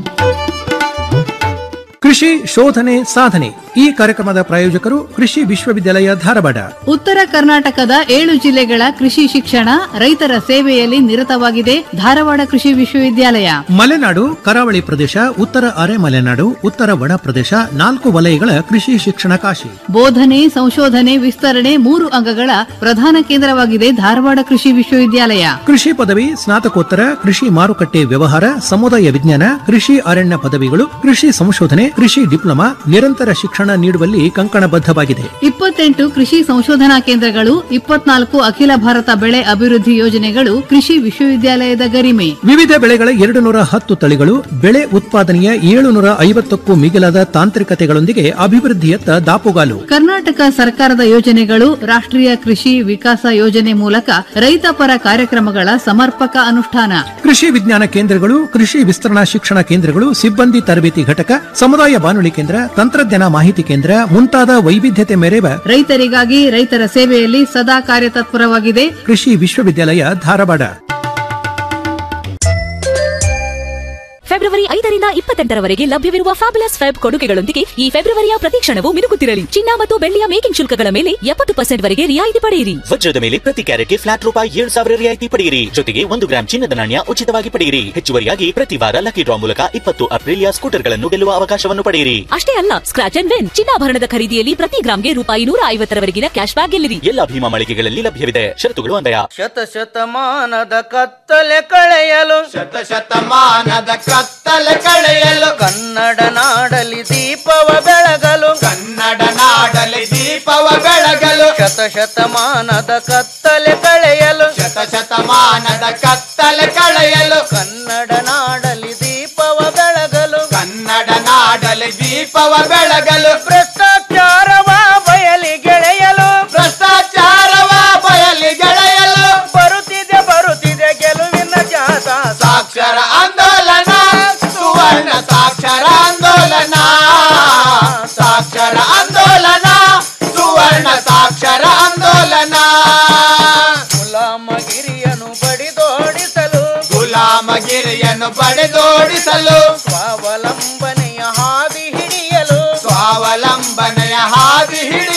ಕೃಷಿ ಶೋಧನೆ ಸಾಧನೆ ಈ ಕಾರ್ಯಕ್ರಮದ ಪ್ರಾಯೋಜಕರು ಕೃಷಿ ವಿಶ್ವವಿದ್ಯಾಲಯ ಧಾರವಾಡ ಉತ್ತರ ಕರ್ನಾಟಕದ ಏಳು ಜಿಲ್ಲೆಗಳ ಕೃಷಿ ಶಿಕ್ಷಣ ರೈತರ ಸೇವೆಯಲ್ಲಿ ನಿರತವಾಗಿದೆ ಧಾರವಾಡ ಕೃಷಿ ವಿಶ್ವವಿದ್ಯಾಲಯ ಮಲೆನಾಡು ಕರಾವಳಿ ಪ್ರದೇಶ ಉತ್ತರ ಅರೆ ಮಲೆನಾಡು ಉತ್ತರ ಒಣ ಪ್ರದೇಶ ನಾಲ್ಕು ವಲಯಗಳ ಕೃಷಿ ಶಿಕ್ಷಣ ಕಾಶಿ ಬೋಧನೆ ಸಂಶೋಧನೆ ವಿಸ್ತರಣೆ ಮೂರು ಅಂಗಗಳ ಪ್ರಧಾನ ಕೇಂದ್ರವಾಗಿದೆ ಧಾರವಾಡ ಕೃಷಿ ವಿಶ್ವವಿದ್ಯಾಲಯ ಕೃಷಿ ಪದವಿ ಸ್ನಾತಕೋತ್ತರ ಕೃಷಿ ಮಾರುಕಟ್ಟೆ ವ್ಯವಹಾರ ಸಮುದಾಯ ವಿಜ್ಞಾನ ಕೃಷಿ ಅರಣ್ಯ ಪದವಿಗಳು ಕೃಷಿ ಸಂಶೋಧನೆ ಕೃಷಿ ಡಿಪ್ಲೊಮಾ ನಿರಂತರ ಶಿಕ್ಷಣ ನೀಡುವಲ್ಲಿ ಕಂಕಣಬದ್ಧವಾಗಿದೆ ಇಪ್ಪತ್ತೆಂಟು ಕೃಷಿ ಸಂಶೋಧನಾ ಕೇಂದ್ರಗಳು ಇಪ್ಪತ್ನಾಲ್ಕು ಅಖಿಲ ಭಾರತ ಬೆಳೆ ಅಭಿವೃದ್ಧಿ ಯೋಜನೆಗಳು ಕೃಷಿ ವಿಶ್ವವಿದ್ಯಾಲಯದ ಗರಿಮೆ ವಿವಿಧ ಬೆಳೆಗಳ ಎರಡು ನೂರ ಹತ್ತು ತಳಿಗಳು ಬೆಳೆ ಉತ್ಪಾದನೆಯ ಏಳುನೂರ ಐವತ್ತಕ್ಕೂ ಮಿಗಿಲಾದ ತಾಂತ್ರಿಕತೆಗಳೊಂದಿಗೆ ಅಭಿವೃದ್ಧಿಯತ್ತ ದಾಪುಗಾಲು ಕರ್ನಾಟಕ ಸರ್ಕಾರದ ಯೋಜನೆಗಳು ರಾಷ್ಟ್ರೀಯ ಕೃಷಿ ವಿಕಾಸ ಯೋಜನೆ ಮೂಲಕ ರೈತ ಪರ ಕಾರ್ಯಕ್ರಮಗಳ ಸಮರ್ಪಕ ಅನುಷ್ಠಾನ ಕೃಷಿ ವಿಜ್ಞಾನ ಕೇಂದ್ರಗಳು ಕೃಷಿ ವಿಸ್ತರಣಾ ಶಿಕ್ಷಣ ಕೇಂದ್ರಗಳು ಸಿಬ್ಬಂದಿ ತರಬೇತಿ ಘಟಕ ಸಮುದಾಯ ಬಾನುಲಿ ಕೇಂದ್ರ ತಂತ್ರಜ್ಞಾನ ಮಾಹಿತಿ ಕೇಂದ್ರ ಮುಂತಾದ ವೈವಿಧ್ಯತೆ ಮೆರೆವ ರೈತರಿಗಾಗಿ ರೈತರ ಸೇವೆಯಲ್ಲಿ ಸದಾ ಕಾರ್ಯತತ್ಪರವಾಗಿದೆ ಕೃಷಿ ವಿಶ್ವವಿದ್ಯಾಲಯ ಧಾರವಾಡ ಫೆಬ್ರವರಿ ಐದರಿಂದ ಇಪ್ಪತ್ತೆಂಟರವರೆಗೆ ಲಭ್ಯವಿರುವ ಫ್ಯಾಬುಲಸ್ ಫೆಬ್ ಕೊಡುಗೆಗಳೊಂದಿಗೆ ಈ ಫೆಬ್ರವರಿಯ ಪ್ರತಿಕ್ಷಣವು ಮಿನುಗುತ್ತಿರಲಿ ಚಿನ್ನ ಮತ್ತು ಬೆಳ್ಳಿಯ ಮೇಕಿಂಗ್ ಶುಲ್ಕಗಳ ಮೇಲೆ ಎಪ್ಪತ್ತು ಪರ್ಸೆಂಟ್ ವರೆಗೆ ರಿಯಾಯಿತಿ ಪಡೆಯಿರಿ ವಜ್ರದ ಮೇಲೆ ಪ್ರತಿ ಕ್ಯಾರೆಟ್ಗೆ ಫ್ಲಾಟ್ ರೂಪಾಯಿ ಏಳು ಸಾವಿರ ರಿಯಾಯಿತಿ ಪಡೆಯಿರಿ ಜೊತೆಗೆ ಒಂದು ಗ್ರಾಂ ಚಿನ್ನದ ನಾಣ್ಯ ಉಚಿತವಾಗಿ ಪಡೆಯಿರಿ ಹೆಚ್ಚುವರಿಯಾಗಿ ಪ್ರತಿ ವಾರ ಲಕ್ಕಿ ಡ್ರಾ ಮೂಲಕ ಇಪ್ಪತ್ತು ಅಪ್ರಿಲಿಯಾ ಸ್ಕೂಟರ್ಗಳನ್ನು ಗೆಲ್ಲುವ ಅವಕಾಶವನ್ನು ಪಡೆಯಿರಿ ಅಷ್ಟೇ ಅಲ್ಲ ಸ್ಕ್ರಾಚ್ ಅಂಡ್ ವಿನ್ ಚಿನ್ನಾಭರಣದ ಖರೀದಿಯಲ್ಲಿ ಪ್ರತಿ ಗ್ರಾಂಗೆ ರೂಪಾಯಿ ನೂರ ಐವತ್ತರವರೆಗಿನ ಕ್ಯಾಶ್ ಬ್ಯಾಕ್ ಗೆಲ್ಲಿರಿ ಎಲ್ಲ ಭೀಮಾ ಮಳಿಗೆಗಳಲ್ಲಿ ಲಭ್ಯವಿದೆ ಷರತ್ತುಗಳು ಅನ್ವಯ ಶತ ಶತಮಾನದ ಕತ್ತಲೆ ಕಳೆಯಲು ಶತ ಶತಮಾನದ ಕತ್ತಲೆ ಕಳೆಯಲು ಕನ್ನಡ ನಾಡಲಿ ದೀಪವ ಬೆಳಗಲು ಕನ್ನಡ ನಾಡಲಿ ದೀಪವ ಬೆಳಗಲು ಶತ ಶತಮಾನದ ಕತ್ತಲೆ ಕಳೆಯಲು ಶತ ಶತಮಾನದ ಕತ್ತಲೆ ಕಳೆಯಲು ಕನ್ನಡ ನಾಡಲಿ ದೀಪವ ಬೆಳಗಲು ಕನ್ನಡ ನಾಡಲಿ ದೀಪವ ಬೆಳಗಲು ಭ್ರಷ್ಟಾಚಾರವ ಬಯಲಿ ಗೆಳೆಯಲು ಭ್ರಷ್ಟಾಚಾರವ ಬಯಲಿ ಗೆಳೆಯಲು ಬರುತ್ತಿದೆ ಬರುತ್ತಿದೆ ಗೆಲುವಿನ ಜಾತ ಸಾಕ್ಷರ ಆಂದೋಲನ ಸುವರ್ಣ ಸಾಕ್ಷರ ಆಂದೋಲನ ಸಾಕ್ಷರ ಆಂದೋಲನ ಸುವರ್ಣ ಸಾಕ್ಷರ ಆಂದೋಲನ ಗುಲಾಮಗಿರಿಯನ್ನು ಬಡಿದೋಡಿಸಲು ಗುಲಾಮಗಿರಿಯನ್ನು ಬಡಿದೋಡಿಸಲು ಸ್ವಾವಲಂಬನೆಯ ಹಾದಿ ಹಿಡಿಯಲು ಸ್ವಾವಲಂಬನೆಯ ಹಾದಿ ಹಿಡಿಯಲು